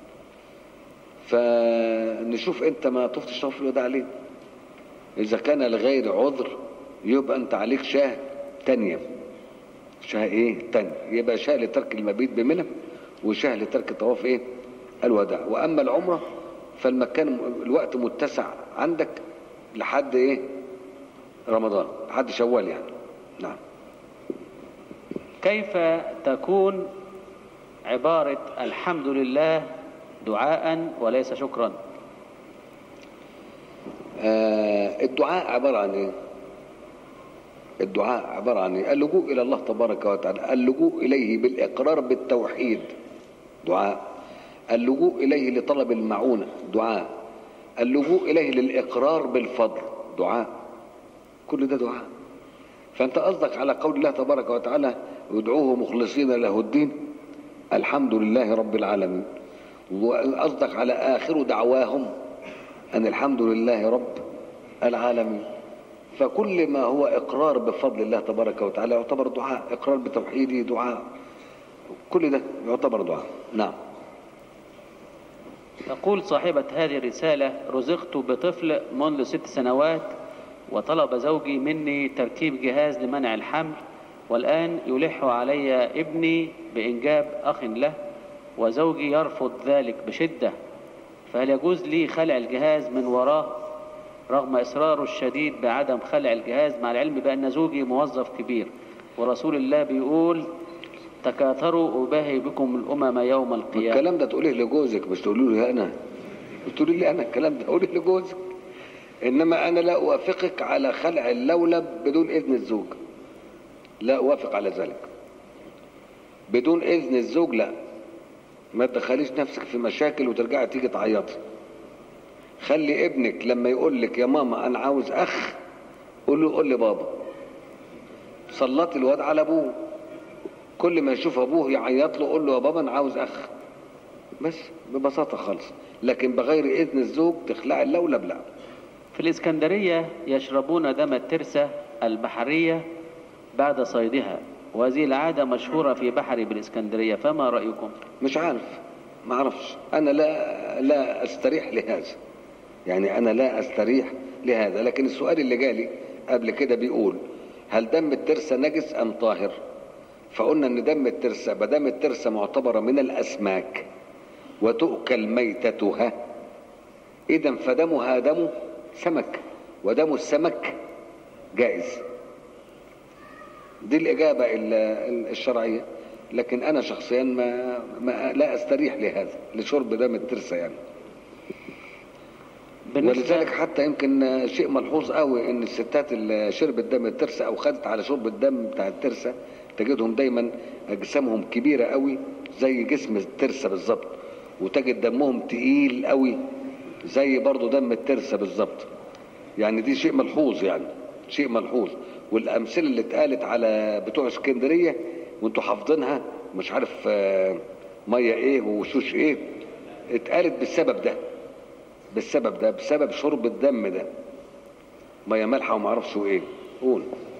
B: فنشوف انت ما طفتش طواف الوداع ليه اذا كان لغير عذر يبقى انت عليك شاه تانية شاه ايه تانية يبقى شاه لترك المبيت بمنى وشاه لترك طواف ايه الوداع واما العمرة فالمكان الوقت متسع عندك لحد ايه رمضان لحد شوال يعني نعم
A: كيف تكون عبارة الحمد لله دعاء وليس شكرا
B: آه الدعاء عبارة عن ايه الدعاء عبارة عن ايه اللجوء الى الله تبارك وتعالى اللجوء اليه بالاقرار بالتوحيد دعاء اللجوء اليه لطلب المعونة دعاء اللجوء اليه للاقرار بالفضل دعاء كل ده دعاء فانت قصدك على قول الله تبارك وتعالى ادعوه مخلصين له الدين الحمد لله رب العالمين وقصدك على اخر دعواهم ان الحمد لله رب العالمين فكل ما هو اقرار بفضل الله تبارك وتعالى يعتبر دعاء اقرار بتوحيده دعاء كل ده يعتبر دعاء نعم
A: تقول صاحبة هذه الرسالة رزقت بطفل منذ ست سنوات وطلب زوجي مني تركيب جهاز لمنع الحمل والآن يلح علي ابني بإنجاب أخ له وزوجي يرفض ذلك بشدة فهل يجوز لي خلع الجهاز من وراه رغم إصراره الشديد بعدم خلع الجهاز مع العلم بأن زوجي موظف كبير ورسول الله بيقول تكاثروا أباهي بكم الأمم يوم القيامة
B: الكلام ده تقوليه لجوزك مش تقولي له انا تقولي لي انا الكلام ده قوليه لجوزك انما انا لا اوافقك على خلع اللولب بدون اذن الزوج لا اوافق على ذلك بدون اذن الزوج لا ما تدخليش نفسك في مشاكل وترجعي تيجي تعيطي خلي ابنك لما يقول لك يا ماما انا عاوز اخ قول له قول لي بابا سلط الواد على ابوه كل ما يشوف ابوه يعيط له قول له يا بابا انا عاوز اخ بس ببساطه خالص لكن بغير اذن الزوج تخلع اللولب لا
A: في الإسكندرية يشربون دم الترسة البحرية بعد صيدها وهذه العادة مشهورة في بحر بالإسكندرية فما رأيكم؟
B: مش عارف ما اعرفش انا لا لا استريح لهذا يعني انا لا استريح لهذا لكن السؤال اللي جالي قبل كده بيقول هل دم الترسة نجس ام طاهر فقلنا ان دم الترسة بدم الترسة معتبرة من الاسماك وتؤكل ميتتها اذا فدمها دم سمك ودم السمك جائز دي الإجابة ال- ال- الشرعية لكن أنا شخصيا ما, ما لا أستريح لهذا لشرب دم الترسة يعني ولذلك حتى يمكن شيء ملحوظ قوي ان الستات اللي شربت دم الترسة او خدت على شرب الدم بتاع الترسة تجدهم دايما اجسامهم كبيرة قوي زي جسم الترسة بالظبط وتجد دمهم تقيل قوي زي برضو دم الترسة بالظبط يعني دي شيء ملحوظ يعني شيء ملحوظ والامثله اللي اتقالت على بتوع اسكندريه وانتوا حافظينها مش عارف آه، ميه ايه وشوش ايه اتقالت بالسبب ده بالسبب ده بسبب شرب الدم ده ميه مالحه وما اعرفش ايه قول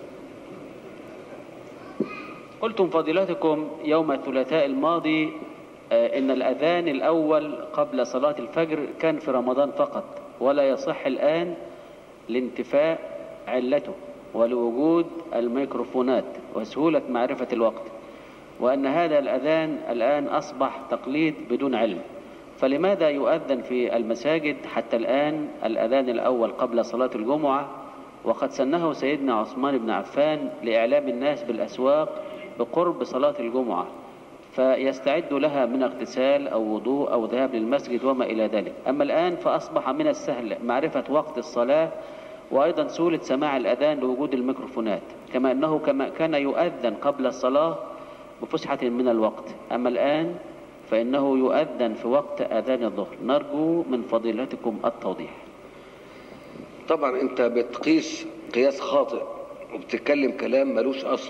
A: قلتم فضيلتكم يوم الثلاثاء الماضي آه، إن الأذان الأول قبل صلاة الفجر كان في رمضان فقط ولا يصح الآن لانتفاء علته ولوجود الميكروفونات وسهولة معرفة الوقت وأن هذا الأذان الآن أصبح تقليد بدون علم فلماذا يؤذن في المساجد حتى الآن الأذان الأول قبل صلاة الجمعة وقد سنه سيدنا عثمان بن عفان لإعلام الناس بالأسواق بقرب صلاة الجمعة فيستعد لها من اغتسال أو وضوء أو ذهاب للمسجد وما إلى ذلك أما الآن فأصبح من السهل معرفة وقت الصلاة وأيضا سهولة سماع الأذان لوجود الميكروفونات كما أنه كما كان يؤذن قبل الصلاة بفسحة من الوقت أما الآن فإنه يؤذن في وقت أذان الظهر نرجو من فضيلتكم التوضيح
B: طبعا انت بتقيس قياس خاطئ وبتتكلم كلام ملوش اصل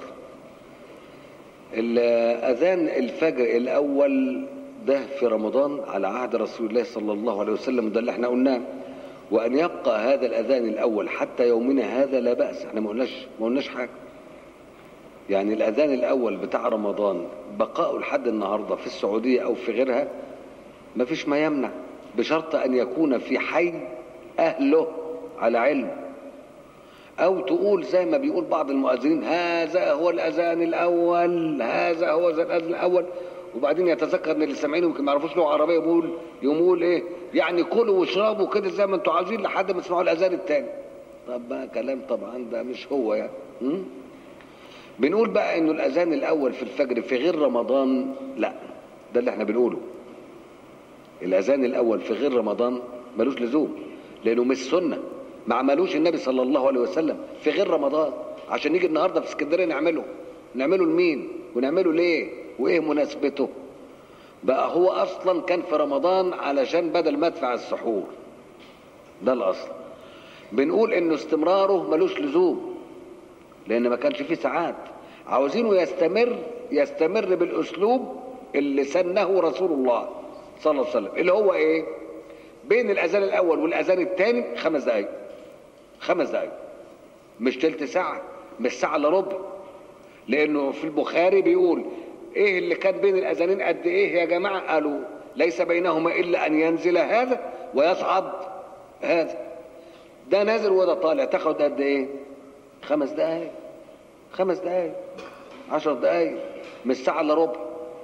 B: الاذان الفجر الاول ده في رمضان على عهد رسول الله صلى الله عليه وسلم ده اللي احنا قلناه وان يبقى هذا الاذان الاول حتى يومنا هذا لا باس احنا ما قلناش ما قلناش حاجه يعني الاذان الاول بتاع رمضان بقاؤه لحد النهارده في السعوديه او في غيرها ما فيش ما يمنع بشرط ان يكون في حي اهله على علم او تقول زي ما بيقول بعض المؤذنين هذا هو الاذان الاول هذا هو الاذان الاول وبعدين يتذكر ان اللي سامعينه يمكن ما يعرفوش لغه عربيه يقول يقول ايه يعني كلوا واشربوا كده زي ما انتوا عاوزين لحد ما تسمعوا الاذان الثاني طب بقى كلام طبعا ده مش هو يعني م? بنقول بقى انه الاذان الاول في الفجر في غير رمضان لا ده اللي احنا بنقوله الاذان الاول في غير رمضان ملوش لزوم لانه مش سنه ما عملوش النبي صلى الله عليه وسلم في غير رمضان عشان نيجي النهارده في اسكندريه نعمله نعمله لمين ونعمله ليه وايه مناسبته بقى هو اصلا كان في رمضان علشان بدل ما ادفع السحور ده الاصل بنقول انه استمراره ملوش لزوم لان ما كانش فيه ساعات عاوزينه يستمر يستمر بالاسلوب اللي سنه رسول الله صلى الله عليه وسلم اللي هو ايه بين الاذان الاول والاذان الثاني خمس دقايق خمس دقايق مش تلت ساعه مش ساعه الا ربع لانه في البخاري بيقول ايه اللي كان بين الاذانين قد ايه يا جماعه قالوا ليس بينهما الا ان ينزل هذا ويصعد هذا ده نازل وده طالع تاخد قد ايه خمس دقايق خمس دقايق عشر دقايق مش ساعه الا ربع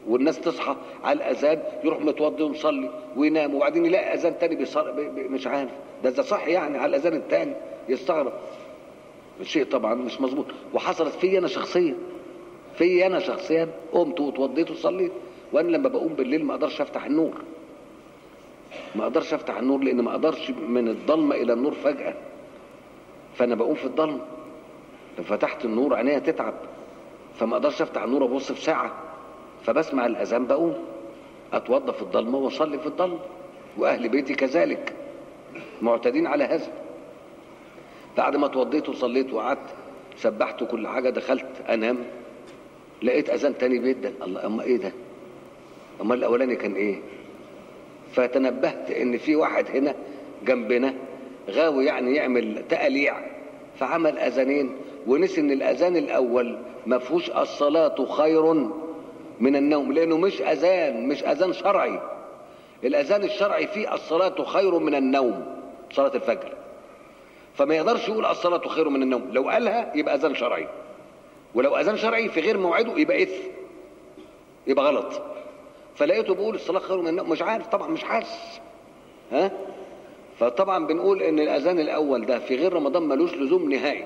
B: والناس تصحى على الاذان يروح متوضي ومصلي وينام وبعدين يلاقي اذان تاني بيصلي بي بي مش عارف ده ده صح يعني على الاذان التاني يستغرب الشيء طبعا مش مظبوط وحصلت فيا انا شخصيا فيا انا شخصيا قمت واتوضيت وصليت وانا لما بقوم بالليل ما اقدرش افتح النور ما اقدرش افتح النور لان ما اقدرش من الضلمه الى النور فجاه فانا بقوم في الضلمه لو فتحت النور عينيا تتعب فما اقدرش افتح النور ابص في ساعه فبسمع الاذان بقوم اتوضى في الضلمه واصلي في الضلمه واهل بيتي كذلك معتادين على هذا بعد ما اتوضيت وصليت وقعدت سبحت كل حاجه دخلت انام لقيت اذان تاني بيدن الله اما ايه ده اما الاولاني كان ايه فتنبهت ان في واحد هنا جنبنا غاوي يعني يعمل تقليع فعمل اذانين ونسي ان الاذان الاول ما فيهوش الصلاه خير من النوم لانه مش اذان مش اذان شرعي الاذان الشرعي فيه الصلاه خير من النوم صلاه الفجر فما يقدرش يقول الصلاه خير من النوم لو قالها يبقى اذان شرعي ولو اذان شرعي في غير موعده يبقى اثم يبقى غلط فلقيته بيقول الصلاه خير من النوم مش عارف طبعا مش حاسس ها فطبعا بنقول ان الاذان الاول ده في غير رمضان ملوش لزوم نهائي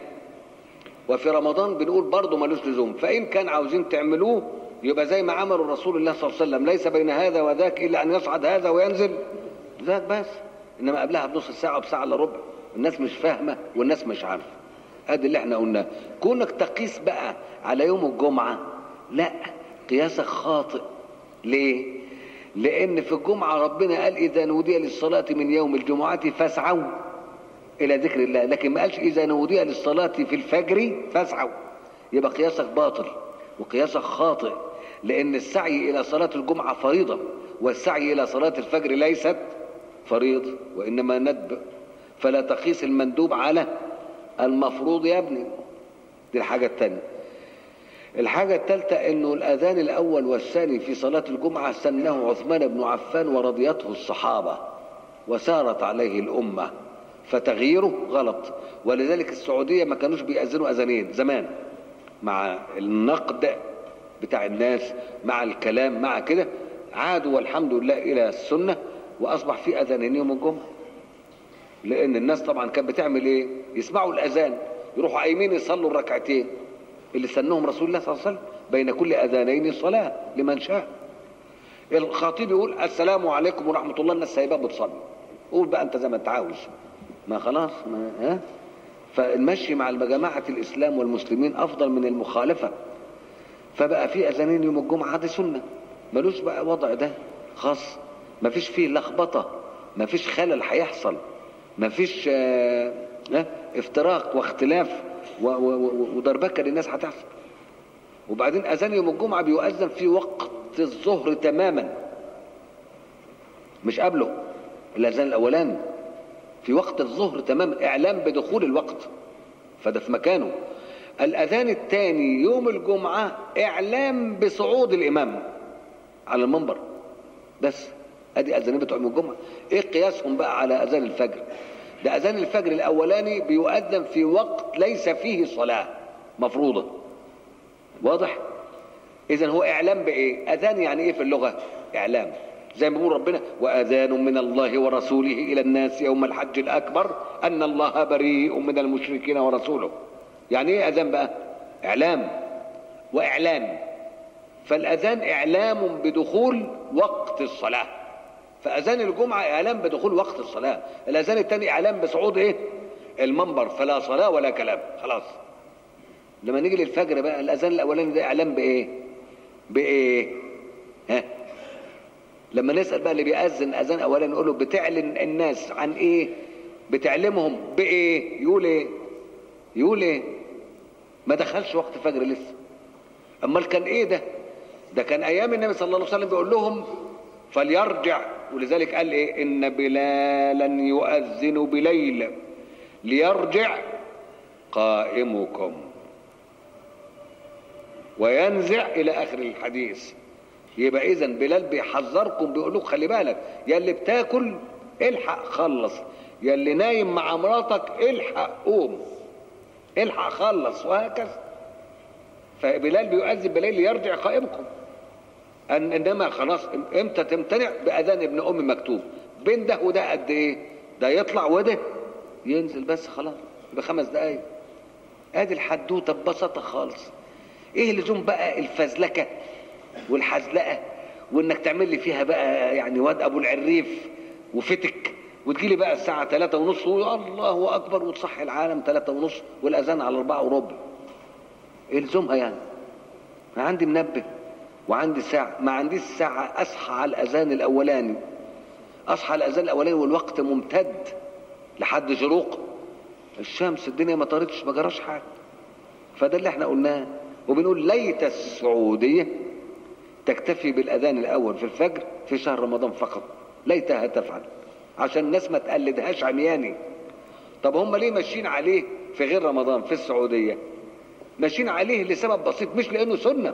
B: وفي رمضان بنقول برضه ملوش لزوم فان كان عاوزين تعملوه يبقى زي ما عملوا رسول الله صلى الله عليه وسلم ليس بين هذا وذاك الا ان يصعد هذا وينزل ذاك بس انما قبلها بنص ساعه وبساعه الا ربع الناس مش فاهمه والناس مش عارفه ادي اللي احنا قلناه كونك تقيس بقى على يوم الجمعه لا قياسك خاطئ ليه لان في الجمعه ربنا قال اذا نودي للصلاه من يوم الجمعه فاسعوا الى ذكر الله لكن ما قالش اذا نودي للصلاه في الفجر فاسعوا يبقى قياسك باطل وقياسك خاطئ لان السعي الى صلاه الجمعه فريضه والسعي الى صلاه الفجر ليست فريضه وانما ندب فلا تقيس المندوب على المفروض يا ابني دي الحاجه الثانيه الحاجة الثالثة انه الاذان الاول والثاني في صلاة الجمعة سنه عثمان بن عفان ورضيته الصحابة وسارت عليه الامة فتغييره غلط ولذلك السعودية ما كانوش بيأذنوا اذانين زمان مع النقد بتاع الناس مع الكلام مع كده عادوا والحمد لله الى السنة واصبح في اذانين يوم الجمعة لان الناس طبعا كانت بتعمل ايه يسمعوا الاذان يروحوا قايمين يصلوا الركعتين اللي سنهم رسول الله صلى الله عليه وسلم بين كل اذانين صلاه لمن شاء الخطيب يقول السلام عليكم ورحمه الله الناس سايباه بتصلي قول بقى انت زي ما انت عاوز ما خلاص ما ها فالمشي مع جماعه الاسلام والمسلمين افضل من المخالفه فبقى في اذانين يوم الجمعه دي سنه ملوش بقى وضع ده خاص ما فيش فيه لخبطه ما فيش خلل هيحصل ما فيش آه آه افتراق واختلاف ودربكه للناس هتحصل وبعدين اذان يوم الجمعه بيؤذن في وقت الظهر تماما مش قبله الاذان الاولاني في وقت الظهر تماما اعلام بدخول الوقت فده في مكانه الاذان الثاني يوم الجمعه اعلام بصعود الامام على المنبر بس ادي اذانين بتوع يوم الجمعه ايه قياسهم بقى على اذان الفجر ده اذان الفجر الاولاني بيؤذن في وقت ليس فيه صلاه مفروضه واضح اذا هو اعلام بايه اذان يعني ايه في اللغه اعلام زي ما بيقول ربنا واذان من الله ورسوله الى الناس يوم الحج الاكبر ان الله بريء من المشركين ورسوله يعني ايه اذان بقى اعلام واعلان فالاذان اعلام بدخول وقت الصلاه فاذان الجمعه اعلام بدخول وقت الصلاه الاذان الثاني اعلام بصعود ايه المنبر فلا صلاه ولا كلام خلاص لما نيجي للفجر بقى الاذان الاولاني ده اعلام بايه بايه ها لما نسال بقى اللي بيأذن اذان اولاني نقول له بتعلن الناس عن ايه بتعلمهم بايه يقول ايه يقول ايه ما دخلش وقت الفجر لسه امال كان ايه ده ده كان ايام النبي صلى الله عليه وسلم بيقول لهم فليرجع ولذلك قال ايه ان بلالا يؤذن بليل ليرجع قائمكم وينزع الى اخر الحديث يبقى اذا بلال بيحذركم بيقول لكم خلي بالك يا اللي بتاكل الحق خلص يا اللي نايم مع مراتك الحق قوم الحق خلص وهكذا فبلال بيؤذن بليل ليرجع قائمكم أن انما خلاص امتى تمتنع باذان ابن ام مكتوب بين ده وده قد ايه ده يطلع وده ينزل بس خلاص بخمس دقايق ادي الحدوته ببساطه خالص ايه لزوم بقى الفزلكه والحزلقه وانك تعمل لي فيها بقى يعني واد ابو العريف وفتك وتجيلي بقى الساعة ثلاثة ونص الله أكبر وتصحي العالم ثلاثة ونص والأذان على أربعة وربع إلزمها يعني أنا عندي منبه وعندي ساعة ما عنديش ساعة أصحى على الأذان الأولاني أصحى على الأذان الأولاني والوقت ممتد لحد شروق الشمس الدنيا ما طارتش ما جراش حاجة فده اللي احنا قلناه وبنقول ليت السعودية تكتفي بالأذان الأول في الفجر في شهر رمضان فقط ليتها تفعل عشان الناس ما تقلدهاش عمياني طب هم ليه ماشيين عليه في غير رمضان في السعودية ماشيين عليه لسبب بسيط مش لأنه سنة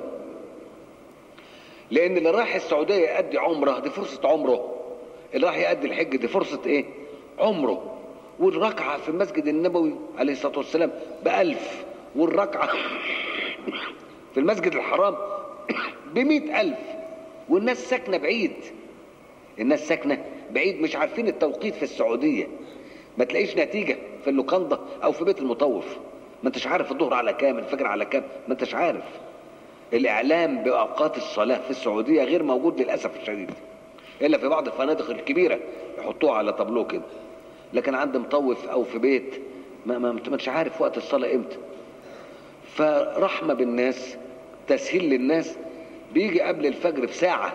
B: لأن اللي راح السعودية يأدي عمره دي فرصة عمره اللي راح يأدي الحج دي فرصة إيه عمره والركعة في المسجد النبوي عليه الصلاة والسلام بألف والركعة في المسجد الحرام بمئة ألف والناس ساكنة بعيد الناس ساكنة بعيد مش عارفين التوقيت في السعودية ما تلاقيش نتيجة في اللوكاندا أو في بيت المطوف ما انتش عارف الظهر على كام الفجر على كام ما انتش عارف الإعلام بأوقات الصلاة في السعودية غير موجود للأسف الشديد إلا في بعض الفنادق الكبيرة يحطوها على طابلوه كده لكن عند مطوف أو في بيت ما ما ما انتش عارف وقت الصلاة إمتى فرحمة بالناس تسهيل للناس بيجي قبل الفجر بساعة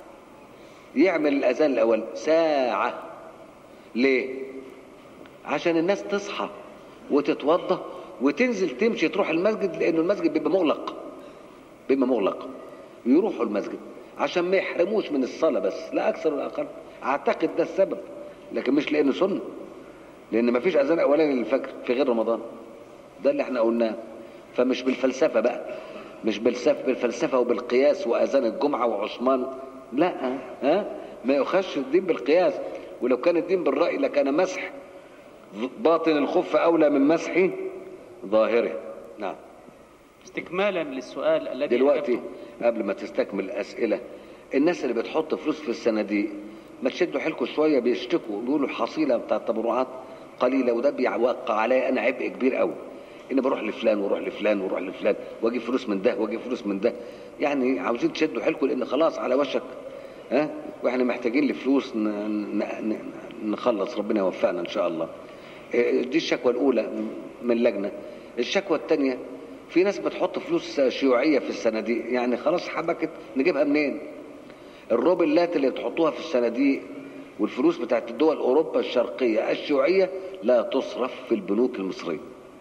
B: يعمل الأذان الأول ساعة ليه؟ عشان الناس تصحى وتتوضى وتنزل تمشي تروح المسجد لأنه المسجد بيبقى مغلق بيبقى مغلق يروحوا المسجد عشان ما يحرموش من الصلاة بس لا أكثر ولا أقل أعتقد ده السبب لكن مش لأنه سنة لأن ما فيش أذان أولاني للفجر في غير رمضان ده اللي احنا قلناه فمش بالفلسفة بقى مش بالفلسفة بالفلسفة وبالقياس وأذان الجمعة وعثمان لا ها ما يخش الدين بالقياس ولو كان الدين بالرأي لكان مسح باطن الخف أولى من مسح ظاهره نعم
A: استكمالا للسؤال الذي
B: دلوقتي
A: أجبته.
B: قبل ما تستكمل الأسئلة الناس اللي بتحط فلوس في الصناديق ما تشدوا حيلكم شوية بيشتكوا بيقولوا الحصيلة بتاع التبرعات قليلة وده بيوقع عليا أنا عبء كبير قوي إني بروح لفلان وأروح لفلان وأروح لفلان وأجيب فلوس من ده وأجيب فلوس من ده يعني عاوزين تشدوا حيلكم لأن خلاص على وشك ها وإحنا محتاجين لفلوس ن- ن- ن- نخلص ربنا يوفقنا إن شاء الله إيه، دي الشكوى الأولى من لجنة الشكوى الثانية في ناس بتحط فلوس شيوعية في الصناديق يعني خلاص حبكت نجيبها منين الروبلات اللي بتحطوها في الصناديق والفلوس بتاعت الدول أوروبا الشرقية الشيوعية لا تصرف في البنوك المصرية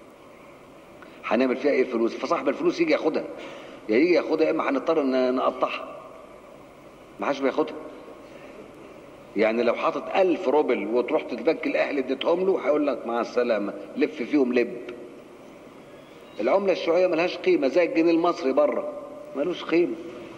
B: هنعمل فيها ايه الفلوس فصاحب الفلوس يجي ياخدها يا يجي ياخدها يا اما هنضطر ن- نقطعها ما حدش بياخدها يعني لو حاطط ألف روبل وتروح البنك الأهلي اديتهم له هيقول لك مع السلامة لف فيهم لب العملة الشيوعية ملهاش قيمة زي الجنيه المصري بره ملوش قيمة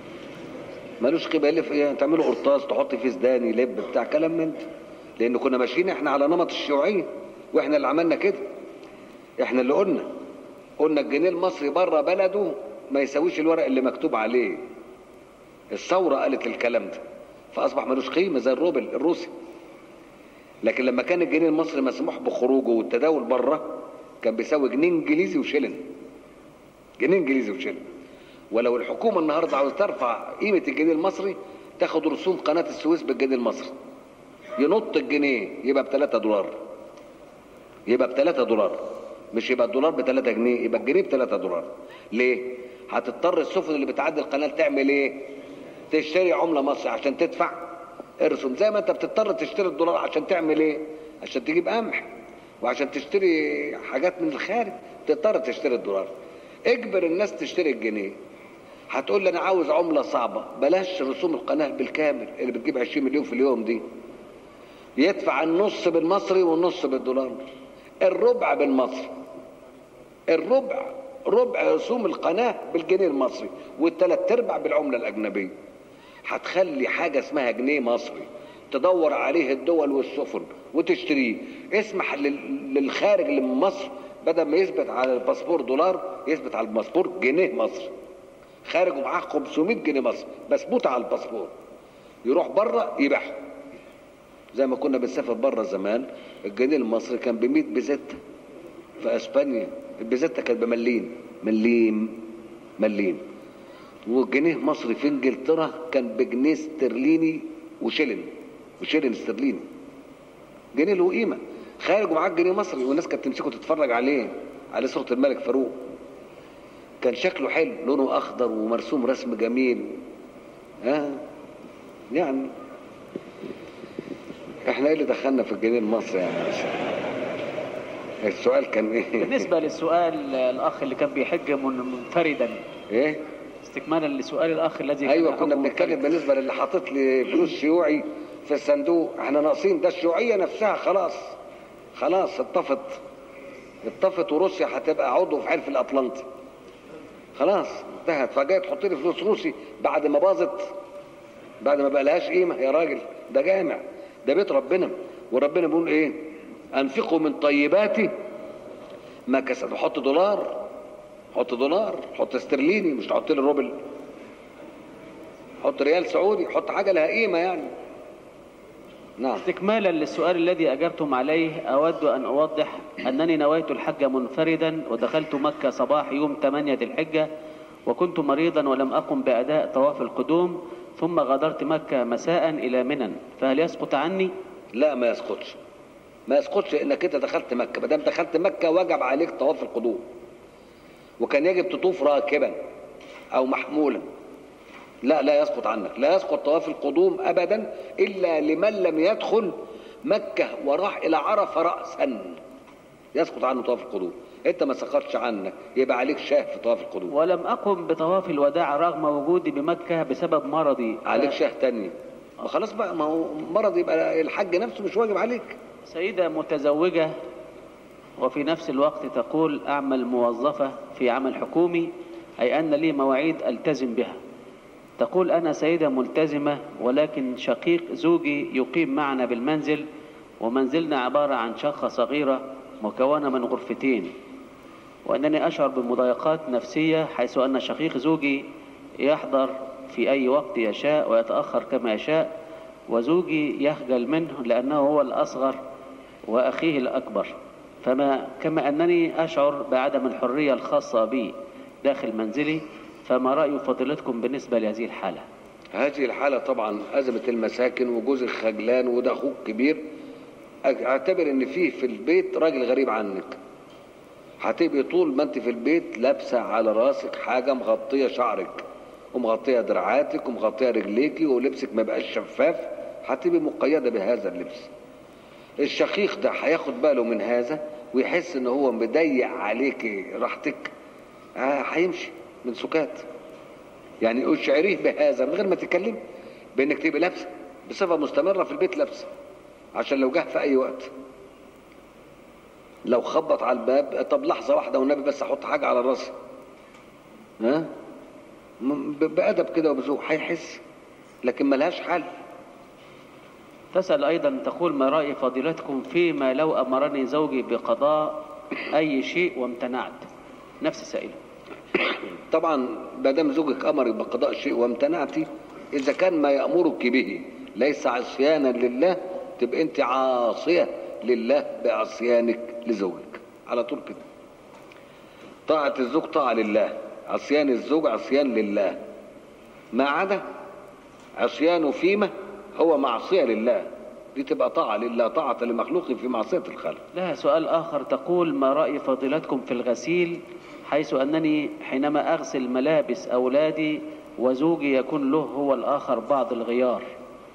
B: ملوش قيمة يلف يعني تعملوا قرطاس تحط فيه سداني لب بتاع كلام من ده لأن كنا ماشيين احنا على نمط الشيوعية واحنا اللي عملنا كده احنا اللي قلنا قلنا الجنيه المصري بره بلده ما يساويش الورق اللي مكتوب عليه الثورة قالت الكلام ده فأصبح ملوش قيمة زي الروبل الروسي لكن لما كان الجنيه المصري مسموح بخروجه والتداول بره كان بيساوي جنيه انجليزي وشيلن جنيه انجليزي وشيلن ولو الحكومة النهاردة عاوز ترفع قيمة الجنيه المصري تاخد رسوم قناة السويس بالجنيه المصري ينط الجنيه يبقى ب 3 دولار يبقى ب 3 دولار مش يبقى الدولار ب 3 جنيه يبقى الجنيه ب 3 دولار ليه؟ هتضطر السفن اللي بتعدي القناه تعمل ايه؟ تشتري عمله مصري عشان تدفع ارسم زي ما انت بتضطر تشتري الدولار عشان تعمل ايه؟ عشان تجيب قمح وعشان تشتري حاجات من الخارج تضطر تشتري الدولار اجبر الناس تشتري الجنيه هتقول لي انا عاوز عمله صعبه بلاش رسوم القناه بالكامل اللي بتجيب 20 مليون في اليوم دي يدفع النص بالمصري والنص بالدولار الربع بالمصري الربع ربع رسوم القناة بالجنيه المصري والثلاث ارباع بالعملة الأجنبية هتخلي حاجة اسمها جنيه مصري تدور عليه الدول والسفن وتشتريه اسمح لل- للخارج اللي من مصر بدل ما يثبت على الباسبور دولار يثبت على الباسبور جنيه مصري خارج ومعاه 500 جنيه مصري مثبوت على الباسبور يروح بره يبيعهم زي ما كنا بنسافر بره زمان الجنيه المصري كان ب 100 بزته في اسبانيا البزته كانت بمليم مليم مليم والجنيه مصري في انجلترا كان بجنيه استرليني وشلن وشلن استرليني جنيه له قيمه خارج ومعاه جنيه مصري والناس كانت تمسكه تتفرج عليه على صوره الملك فاروق كان شكله حلو لونه اخضر ومرسوم رسم جميل ها يعني احنا ايه اللي دخلنا في الجنيه المصري يعني السؤال كان ايه
A: بالنسبة للسؤال الأخ اللي كان بيحج من- منفردا
B: ايه
A: استكمالا لسؤال الأخ الذي
B: ايوه
A: كان
B: كنا
A: يحج
B: بنتكلم
A: منفردا.
B: بالنسبه للي حاطط لي فلوس شيوعي في الصندوق احنا ناقصين ده الشيوعيه نفسها خلاص خلاص اتطفت اتطفت وروسيا هتبقى عضو في حلف الاطلنطي خلاص انتهت فجاي تحط لي فلوس روسي بعد ما باظت بعد ما بقى لهاش قيمه يا راجل ده جامع ده بيت ربنا وربنا بيقول ايه انفقوا من طيباتي ما كسبوا حط دولار حط دولار حط استرليني مش تحط لي الروبل حط ريال سعودي حط حاجه لها قيمه يعني نعم
A: استكمالا للسؤال الذي أجبتم عليه أود أن أوضح أنني نويت الحج منفردا ودخلت مكة صباح يوم 8 ذي الحجة وكنت مريضا ولم أقم بأداء طواف القدوم ثم غادرت مكة مساء إلى منى فهل يسقط عني؟
B: لا ما يسقطش ما يسقطش انك انت دخلت مكه ما دام دخلت مكه وجب عليك طواف القدوم وكان يجب تطوف راكبا او محمولا لا لا يسقط عنك لا يسقط طواف القدوم ابدا الا لمن لم يدخل مكه وراح الى عرفه راسا يسقط عنه طواف القدوم انت ما سقطش عنك يبقى عليك شاه في طواف القدوم
A: ولم أقم بطواف الوداع رغم وجودي بمكة بسبب مرضي
B: عليك شاه تاني ما خلاص بقى ما هو مرض يبقى الحج نفسه مش واجب عليك
A: سيدة متزوجة وفي نفس الوقت تقول أعمل موظفة في عمل حكومي أي أن لي مواعيد ألتزم بها تقول أنا سيدة ملتزمة ولكن شقيق زوجي يقيم معنا بالمنزل ومنزلنا عبارة عن شقة صغيرة مكونة من غرفتين وأنني أشعر بمضايقات نفسية حيث أن شقيق زوجي يحضر في أي وقت يشاء ويتأخر كما يشاء وزوجي يخجل منه لأنه هو الأصغر وأخيه الأكبر فما كما أنني أشعر بعدم الحرية الخاصة بي داخل منزلي فما رأي فضيلتكم بالنسبة لهذه الحالة
B: هذه الحالة طبعا أزمة المساكن وجوزك خجلان وده أخوك كبير اعتبر إن فيه في البيت راجل غريب عنك هتبقي طول ما أنت في البيت لابسة على راسك حاجة مغطية شعرك ومغطية دراعاتك ومغطية رجليكي ولبسك ما بقاش شفاف هتبقي مقيدة بهذا اللبس الشقيق ده هياخد باله من هذا ويحس ان هو مضيق عليك راحتك آه، هيمشي من سكات يعني اشعريه بهذا من غير ما تتكلم بانك تبقى لابسه بصفه مستمره في البيت لابسه عشان لو جه في اي وقت لو خبط على الباب طب لحظه واحده والنبي بس احط حاجه على راسي ها م- ب- بادب كده وبذوق هيحس لكن ملهاش حل
A: تسأل أيضا تقول ما رأي فضيلتكم فيما لو أمرني زوجي بقضاء أي شيء وامتنعت نفس السائلة
B: طبعا ما دام زوجك امرك بقضاء شيء وامتنعتي اذا كان ما يامرك به ليس عصيانا لله تبقى انت عاصيه لله بعصيانك لزوجك على طول كده طاعه الزوج طاعه لله عصيان الزوج عصيان لله ما عدا عصيانه فيما هو معصيه لله دي تبقى طاعه لله طاعه لمخلوق في معصيه الخالق
A: لها سؤال آخر تقول ما رأي فضيلتكم في الغسيل حيث أنني حينما أغسل ملابس أولادي وزوجي يكون له هو الآخر بعض الغيار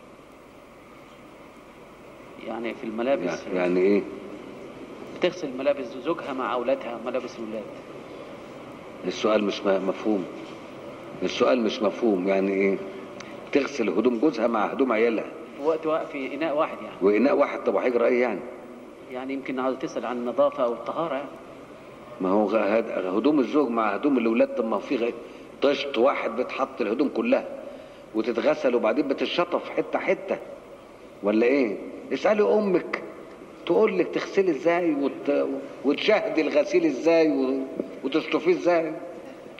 A: يعني في الملابس
B: يعني, يعني ايه
A: بتغسل ملابس زوجها مع أولادها ملابس الأولاد
B: السؤال مش م- مفهوم السؤال مش مفهوم يعني ايه تغسل هدوم جوزها مع هدوم عيالها
A: وقت واقف في إناء واحد يعني
B: وإناء واحد طب وهيجرى ايه يعني
A: يعني يمكن عاوز تسأل عن النظافة أو الطهارة يعني.
B: ما هو غ- هد- هدوم الزوج مع هدوم الاولاد طب ما هو في غ- طشت واحد بتحط الهدوم كلها وتتغسل وبعدين بتتشطف حته حته ولا ايه اسالي امك تقول لك تغسلي ازاي وت... وتشاهدي الغسيل ازاي و... وتشطفيه ازاي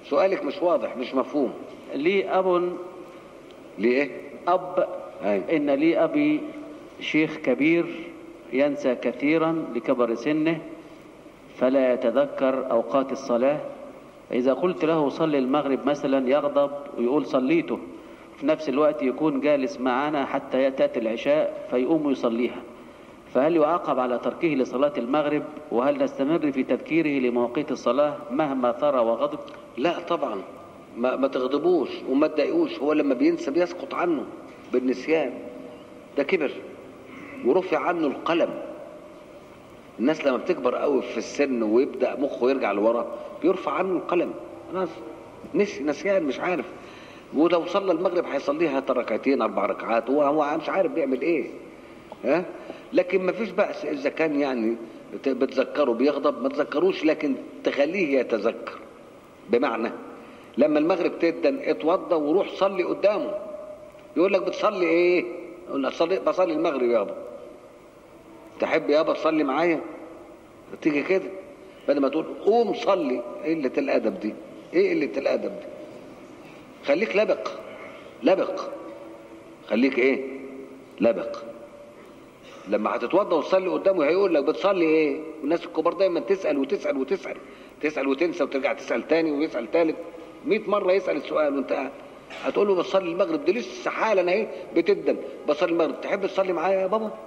B: سؤالك مش واضح مش مفهوم
A: لي أب
B: ليه ايه
A: أب
B: أيوة.
A: إن لي أبي شيخ كبير ينسى كثيرا لكبر سنه فلا يتذكر أوقات الصلاة فإذا قلت له صلي المغرب مثلا يغضب ويقول صليته في نفس الوقت يكون جالس معنا حتى تأتي العشاء فيقوم يصليها فهل يعاقب على تركه لصلاة المغرب وهل نستمر في تذكيره لمواقيت الصلاة مهما ثرى وغضب
B: لا طبعا ما, ما تغضبوش وما تضايقوش هو لما بينسى بيسقط عنه بالنسيان ده كبر ورفع عنه القلم الناس لما بتكبر قوي في السن ويبدا مخه يرجع لورا بيرفع عنه القلم خلاص نسي نسيان مش عارف ولو صلى المغرب هيصليها ركعتين اربع ركعات هو هو مش عارف بيعمل ايه ها لكن ما فيش بأس اذا كان يعني بت- بتذكره بيغضب ما تذكروش لكن تخليه يتذكر بمعنى لما المغرب تدن اتوضى وروح صلي قدامه يقول لك بتصلي ايه يقول لك صلي بصلي المغرب يابا تحب يابا تصلي معايا تيجي كده بدل ما تقول قوم صلي ايه قله الادب دي ايه قله الادب دي خليك لبق لبق خليك ايه لبق لما هتتوضى وتصلي قدامه هيقول لك بتصلي ايه والناس الكبار دايما تسال وتسال وتسال تسال وتنسى وترجع تسال تاني ويسال تالت 100 مره يسال السؤال وانت قاعد هتقول له بصلي المغرب دي لسه حالا اهي بتدن بصلي المغرب تحب تصلي معايا يا بابا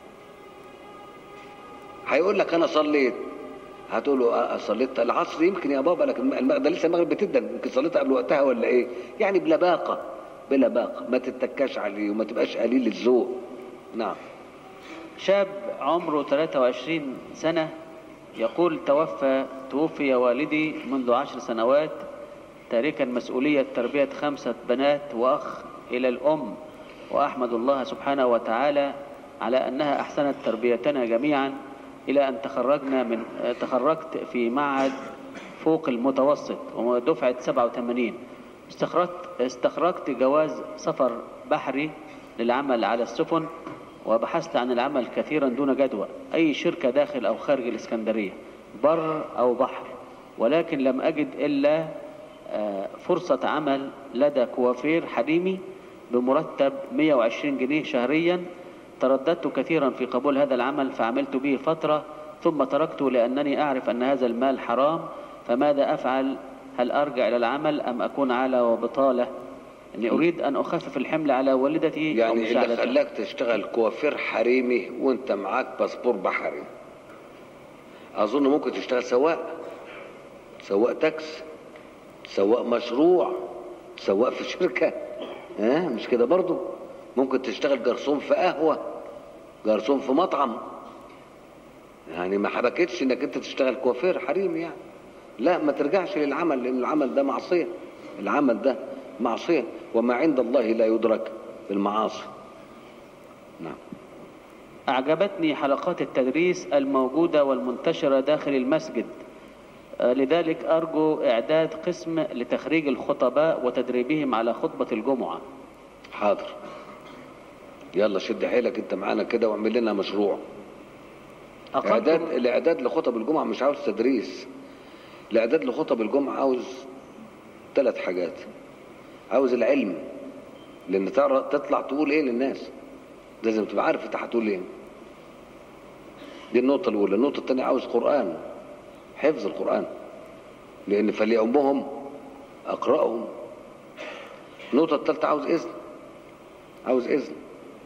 B: هيقول لك انا صليت هتقول له آه، صليت العصر يمكن يا بابا لكن الم- ده لسه المغرب بتدن يمكن صليتها قبل وقتها ولا ايه يعني بلباقه بلباقه ما تتكاش عليه وما تبقاش قليل الذوق نعم
A: شاب عمره 23 سنة يقول توفى توفي والدي منذ عشر سنوات تاركا مسؤولية تربية خمسة بنات وأخ إلى الأم وأحمد الله سبحانه وتعالى على أنها أحسنت تربيتنا جميعا إلى أن تخرجنا من تخرجت في معهد فوق المتوسط ودفعة 87 استخرجت استخرجت جواز سفر بحري للعمل على السفن وبحثت عن العمل كثيرا دون جدوى أي شركة داخل أو خارج الإسكندرية بر أو بحر ولكن لم أجد إلا آه، فرصة عمل لدى كوافير حريمي بمرتب 120 جنيه شهريا ترددت كثيرا في قبول هذا العمل فعملت به فترة ثم تركته لأنني أعرف أن هذا المال حرام فماذا أفعل هل أرجع إلى العمل أم أكون على وبطالة أني أريد أن أخفف الحمل على والدتي
B: يعني اللي
A: ومساعدتها.
B: خلاك تشتغل كوافير حريمي وانت معاك باسبور بحري اظن ممكن تشتغل سواق سواق تاكس سواق مشروع سواق في شركة ها مش كده برضو ممكن تشتغل جرسون في قهوة جرسون في مطعم يعني ما حبكتش انك انت تشتغل كوافير حريمي يعني لا ما ترجعش للعمل لان العمل ده معصية العمل ده معصية وما عند الله لا يدرك بالمعاصي نعم
A: أعجبتني حلقات التدريس الموجودة والمنتشرة داخل المسجد آه، لذلك أرجو إعداد قسم لتخريج الخطباء وتدريبهم على خطبة الجمعة
B: حاضر يلا شد حيلك انت معانا كده واعمل لنا مشروع اعداد
A: أقمت
B: الاعداد لخطب الجمعه مش عاوز تدريس الاعداد لخطب الجمعه عاوز ثلاث حاجات عاوز العلم لان تعرف تطلع تقول ايه للناس لازم تبقى عارف انت هتقول ايه دي النقطه الاولى النقطه الثانيه عاوز قران حفظ القران لان فليؤمهم اقراهم النقطه الثالثه عاوز اذن عاوز اذن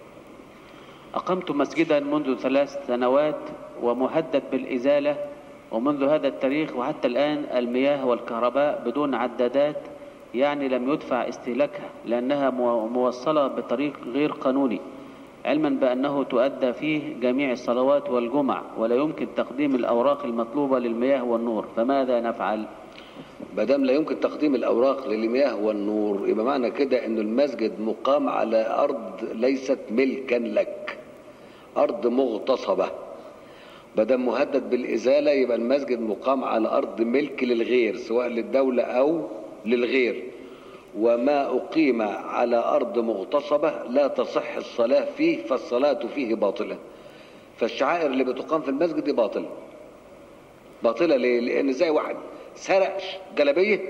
A: أقمت مسجدا منذ ثلاث سنوات ومهدد بالإزالة ومنذ هذا التاريخ وحتى الآن المياه والكهرباء بدون عدادات يعني لم يدفع استهلاكها لأنها مو- موصلة بطريق غير قانوني علما بأنه تؤدى فيه جميع الصلوات والجمع ولا يمكن تقديم الأوراق المطلوبة للمياه والنور فماذا نفعل؟
B: ما دام لا يمكن تقديم الاوراق للمياه والنور يبقى معنى كده ان المسجد مقام على ارض ليست ملكا لك ارض مغتصبه ما دام مهدد بالازاله يبقى المسجد مقام على ارض ملك للغير سواء للدوله او للغير وما اقيم على ارض مغتصبه لا تصح الصلاه فيه فالصلاه فيه باطله فالشعائر اللي بتقام في المسجد دي باطله باطله ليه؟ لان زي واحد سرق جلابيه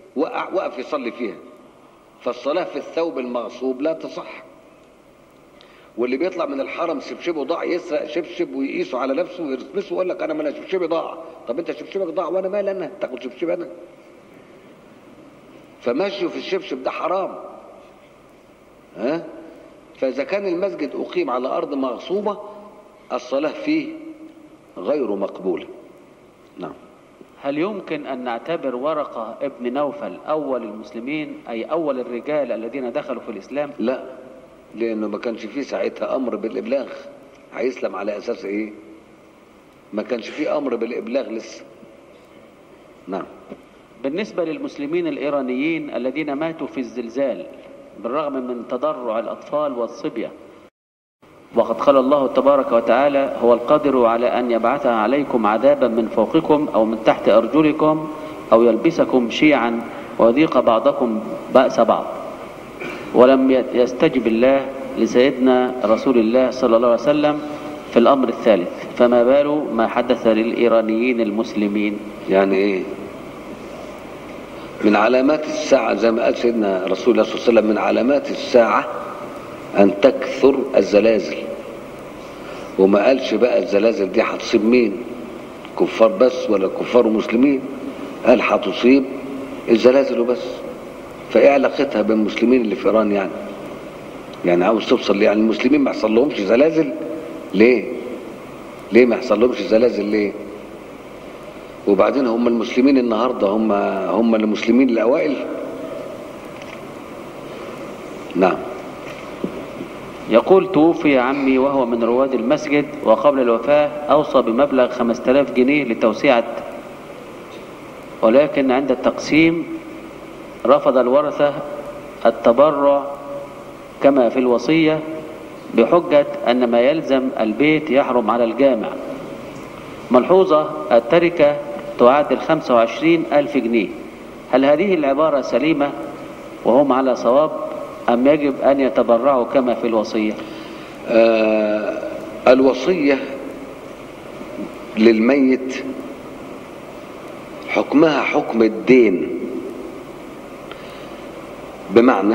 B: وقع وقف يصلي فيها فالصلاة في الثوب المغصوب لا تصح واللي بيطلع من الحرم شبشبه ضاع يسرق شبشب ويقيسه على نفسه ويرسمسه ويقول لك انا ما انا شبشبي ضاع طب انت شبشبك ضاع وانا مالي انا تاخد شبشب انا فمشيه في الشبشب ده حرام ها فاذا كان المسجد اقيم على ارض مغصوبه الصلاه فيه غير مقبوله نعم
A: هل يمكن أن نعتبر ورقة ابن نوفل أول المسلمين أي أول الرجال الذين دخلوا في الإسلام
B: لا لانه ما كانش فيه ساعتها امر بالابلاغ هيسلم على اساس ايه ما كانش فيه امر بالابلاغ لسه نعم
A: بالنسبة للمسلمين الإيرانيين الذين ماتوا في الزلزال بالرغم من تضرع الأطفال والصبية وقد قال الله تبارك وتعالى هو القادر على أن يبعث عليكم عذابا من فوقكم أو من تحت أرجلكم أو يلبسكم شيعا ويذيق بعضكم بأس بعض ولم يستجب الله لسيدنا رسول الله صلى الله عليه وسلم في الأمر الثالث فما بال ما حدث للإيرانيين المسلمين
B: يعني ايه من علامات الساعة زي ما قال سيدنا رسول الله صلى الله عليه وسلم من علامات الساعة أن تكثر الزلازل وما قالش بقى الزلازل دي هتصيب مين كفار بس ولا كفار ومسلمين قال هتصيب الزلازل وبس فايه علاقتها بالمسلمين اللي في ايران يعني يعني عاوز توصل ليه؟ يعني المسلمين ما يحصل لهمش زلازل ليه ليه ما يحصل لهمش زلازل ليه وبعدين هم المسلمين النهارده هم هم المسلمين الاوائل نعم
A: يقول توفي عمي وهو من رواد المسجد وقبل الوفاة أوصى بمبلغ 5000 جنيه لتوسعة ولكن عند التقسيم رفض الورثة التبرع كما في الوصية بحجة أن ما يلزم البيت يحرم على الجامع ملحوظة التركة تعادل 25 ألف جنيه هل هذه العبارة سليمة وهم على صواب أم يجب أن يتبرعوا كما في الوصية
B: آه الوصية للميت حكمها حكم الدين بمعنى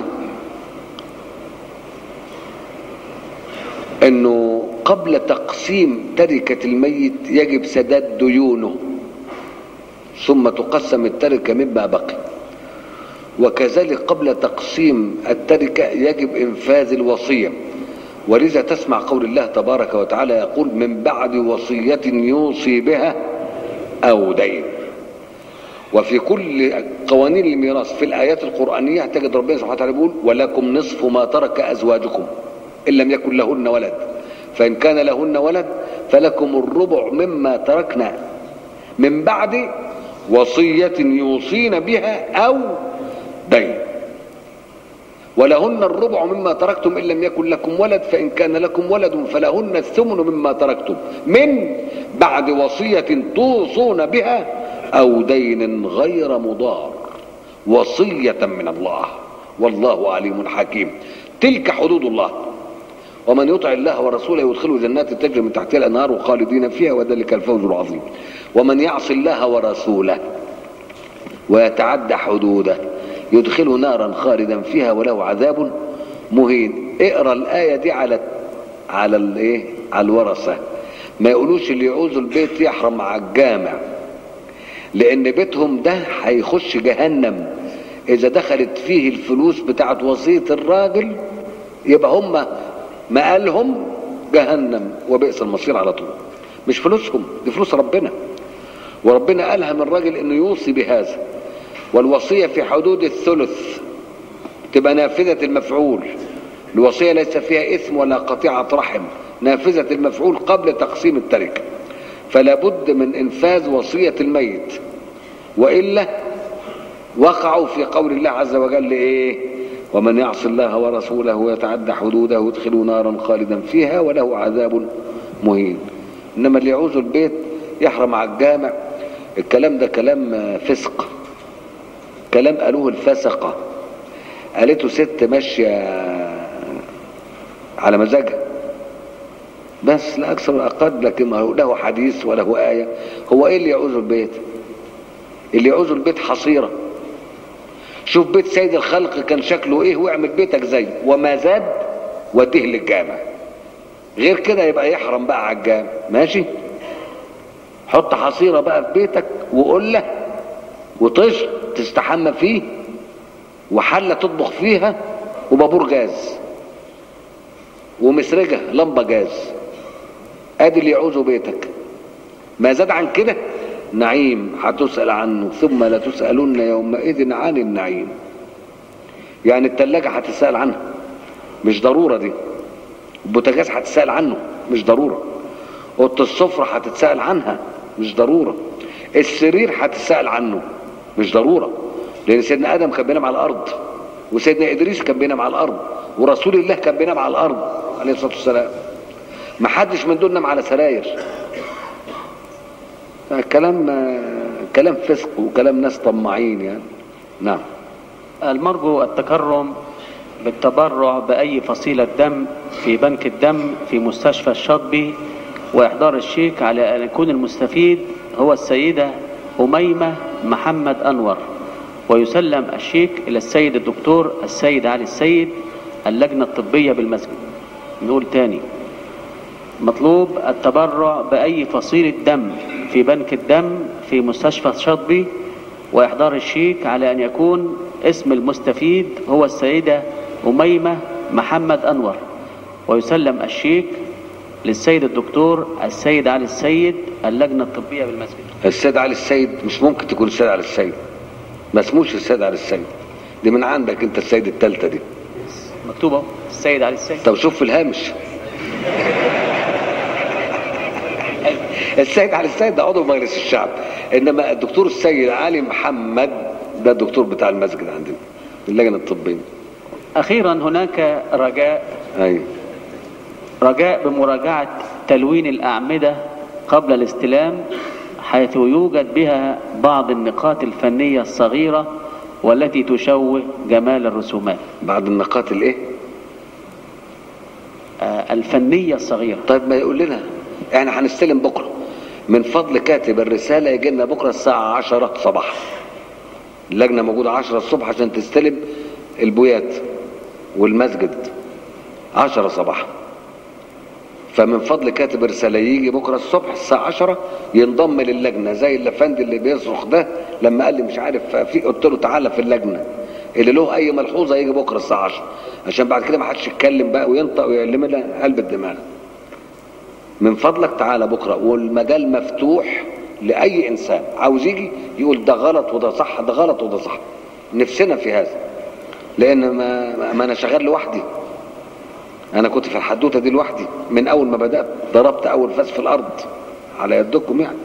B: انه قبل تقسيم تركة الميت يجب سداد ديونه ثم تقسم التركة مما بقي وكذلك قبل تقسيم التركة يجب إنفاذ الوصية ولذا تسمع قول الله تبارك وتعالى يقول من بعد وصية يوصي بها أو دين وفي كل قوانين الميراث في الآيات القرآنية تجد ربنا سبحانه وتعالى يقول ولكم نصف ما ترك أزواجكم إن لم يكن لهن ولد فإن كان لهن ولد فلكم الربع مما تركنا من بعد وصية يوصين بها أو دين ولهن الربع مما تركتم إن لم يكن لكم ولد فإن كان لكم ولد فلهن الثمن مما تركتم من بعد وصية توصون بها أو دين غير مضار وصية من الله والله عليم حكيم تلك حدود الله ومن يطع الله ورسوله يدخله جنات تجري من تحتها الانهار خالدين فيها وذلك الفوز العظيم ومن يعص الله ورسوله ويتعدى حدوده يدخله نارا خالدا فيها وله عذاب مهين اقرا الايه دي على على الايه على الورثه ما يقولوش اللي يعوز البيت يحرم على الجامع لان بيتهم ده هيخش جهنم اذا دخلت فيه الفلوس بتاعت وصيه الراجل يبقى هم مقالهم جهنم وبئس المصير على طول مش فلوسهم دي فلوس ربنا وربنا ألهم الراجل انه يوصي بهذا والوصية في حدود الثلث تبقى نافذة المفعول الوصية ليس فيها إثم ولا قطيعة رحم نافذة المفعول قبل تقسيم التركة فلا بد من إنفاذ وصية الميت وإلا وقعوا في قول الله عز وجل إيه ومن يعص الله ورسوله ويتعدى حدوده يدخله نارا خالدا فيها وله عذاب مهين انما اللي يعوز البيت يحرم على الجامع الكلام ده كلام فسق كلام قالوه الفسقة قالته ست ماشية على مزاجها بس لا اكثر ولا اقل لكن ما هو له حديث وله آية هو ايه اللي يعوز البيت اللي يعوز البيت حصيرة شوف بيت سيد الخلق كان شكله ايه واعمل بيتك زيه وما زاد وديه للجامع غير كده يبقى يحرم بقى على الجامع ماشي حط حصيره بقى في بيتك وقول له وطش تستحمى فيه وحله تطبخ فيها وبابور جاز ومسرجه لمبه جاز ادي اللي يعوزه بيتك ما زاد عن كده نعيم هتسأل عنه ثم لتسألن يومئذ عن النعيم يعني التلاجة هتسأل عنها مش ضرورة دي البوتاجاز هتسأل عنه مش ضرورة أوضة السفرة هتتسأل عنها مش ضرورة السرير هتسأل عنه مش ضرورة لأن سيدنا آدم كان بينام على الأرض وسيدنا إدريس كان بينام على الأرض ورسول الله كان بينام على الأرض عليه الصلاة والسلام ما حدش من دول نام على سراير كلام كلام فسق وكلام ناس طماعين يعني نعم
A: المرجو التكرم بالتبرع بأي فصيلة دم في بنك الدم في مستشفى الشاطبي وإحضار الشيك على أن يكون المستفيد هو السيدة أميمة محمد أنور ويسلم الشيك إلى السيد الدكتور السيد علي السيد اللجنة الطبية بالمسجد نقول تاني مطلوب التبرع بأي فصيلة دم في بنك الدم في مستشفى الشاطبي وإحضار الشيك على أن يكون اسم المستفيد هو السيدة أميمة محمد أنور ويسلم الشيك للسيد الدكتور السيد علي السيد اللجنة الطبية بالمسجد
B: السيد علي السيد مش ممكن تكون السيد علي السيد ما اسموش السيد علي السيد دي من عندك انت السيد التالتة دي
A: مكتوبة السيد علي السيد
B: طب شوف في الهامش السيد علي السيد ده عضو مجلس الشعب انما الدكتور السيد علي محمد ده الدكتور بتاع المسجد عندنا اللجنه الطبيه
A: أخيرا هناك رجاء
B: ايوه
A: رجاء بمراجعة تلوين الأعمدة قبل الاستلام حيث يوجد بها بعض النقاط الفنية الصغيرة والتي تشوه جمال الرسومات
B: بعد النقاط الايه
A: آه، الفنية الصغيرة
B: طيب ما يقول لنا احنا هنستلم بكره من فضل كاتب الرساله يجي لنا بكره الساعه 10 صباحا اللجنه موجوده 10 الصبح عشان تستلم البويات والمسجد 10 صباحا فمن فضل كاتب الرساله يجي بكره الصبح الساعه 10 ينضم للجنه زي الافندي اللي بيصرخ ده لما قال لي مش عارف في قلت له تعالى في اللجنه اللي له اي ملحوظه يجي بكره الساعه 10 عشان بعد كده ما حدش يتكلم بقى وينطق ويعلم لنا قلب الدماغ من فضلك تعالى بكره والمجال مفتوح لاي انسان عاوز يجي يقول ده غلط وده صح ده غلط وده صح نفسنا في هذا لان ما, ما انا شغال لوحدي انا كنت في الحدوته دي لوحدي من اول ما بدات ضربت اول فاس في الارض على يدكم يعني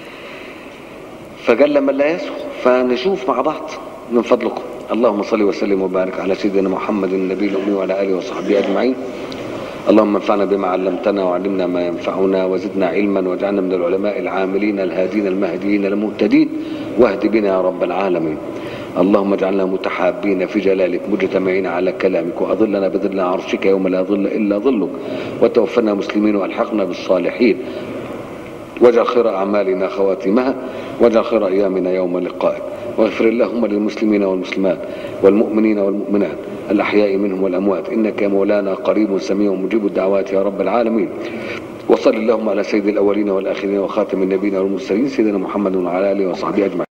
B: فقال لما لا يسهو فنشوف مع بعض من فضلكم اللهم صل وسلم وبارك على سيدنا محمد النبي الامي وعلى اله وصحبه اجمعين اللهم انفعنا بما علمتنا وعلمنا ما ينفعنا وزدنا علما واجعلنا من العلماء العاملين الهادين المهديين المهتدين واهد بنا يا رب العالمين اللهم اجعلنا متحابين في جلالك مجتمعين على كلامك واظلنا بظل عرشك يوم لا ظل الا ظلك وتوفنا مسلمين والحقنا بالصالحين واجعل خير اعمالنا خواتمها واجعل خير ايامنا يوم لقائك واغفر اللهم للمسلمين والمسلمات والمؤمنين والمؤمنات الاحياء منهم والاموات انك يا مولانا قريب سميع مجيب الدعوات يا رب العالمين وصل اللهم على سيد الاولين والاخرين وخاتم النبيين والمرسلين سيدنا محمد وعلى اله وصحبه اجمعين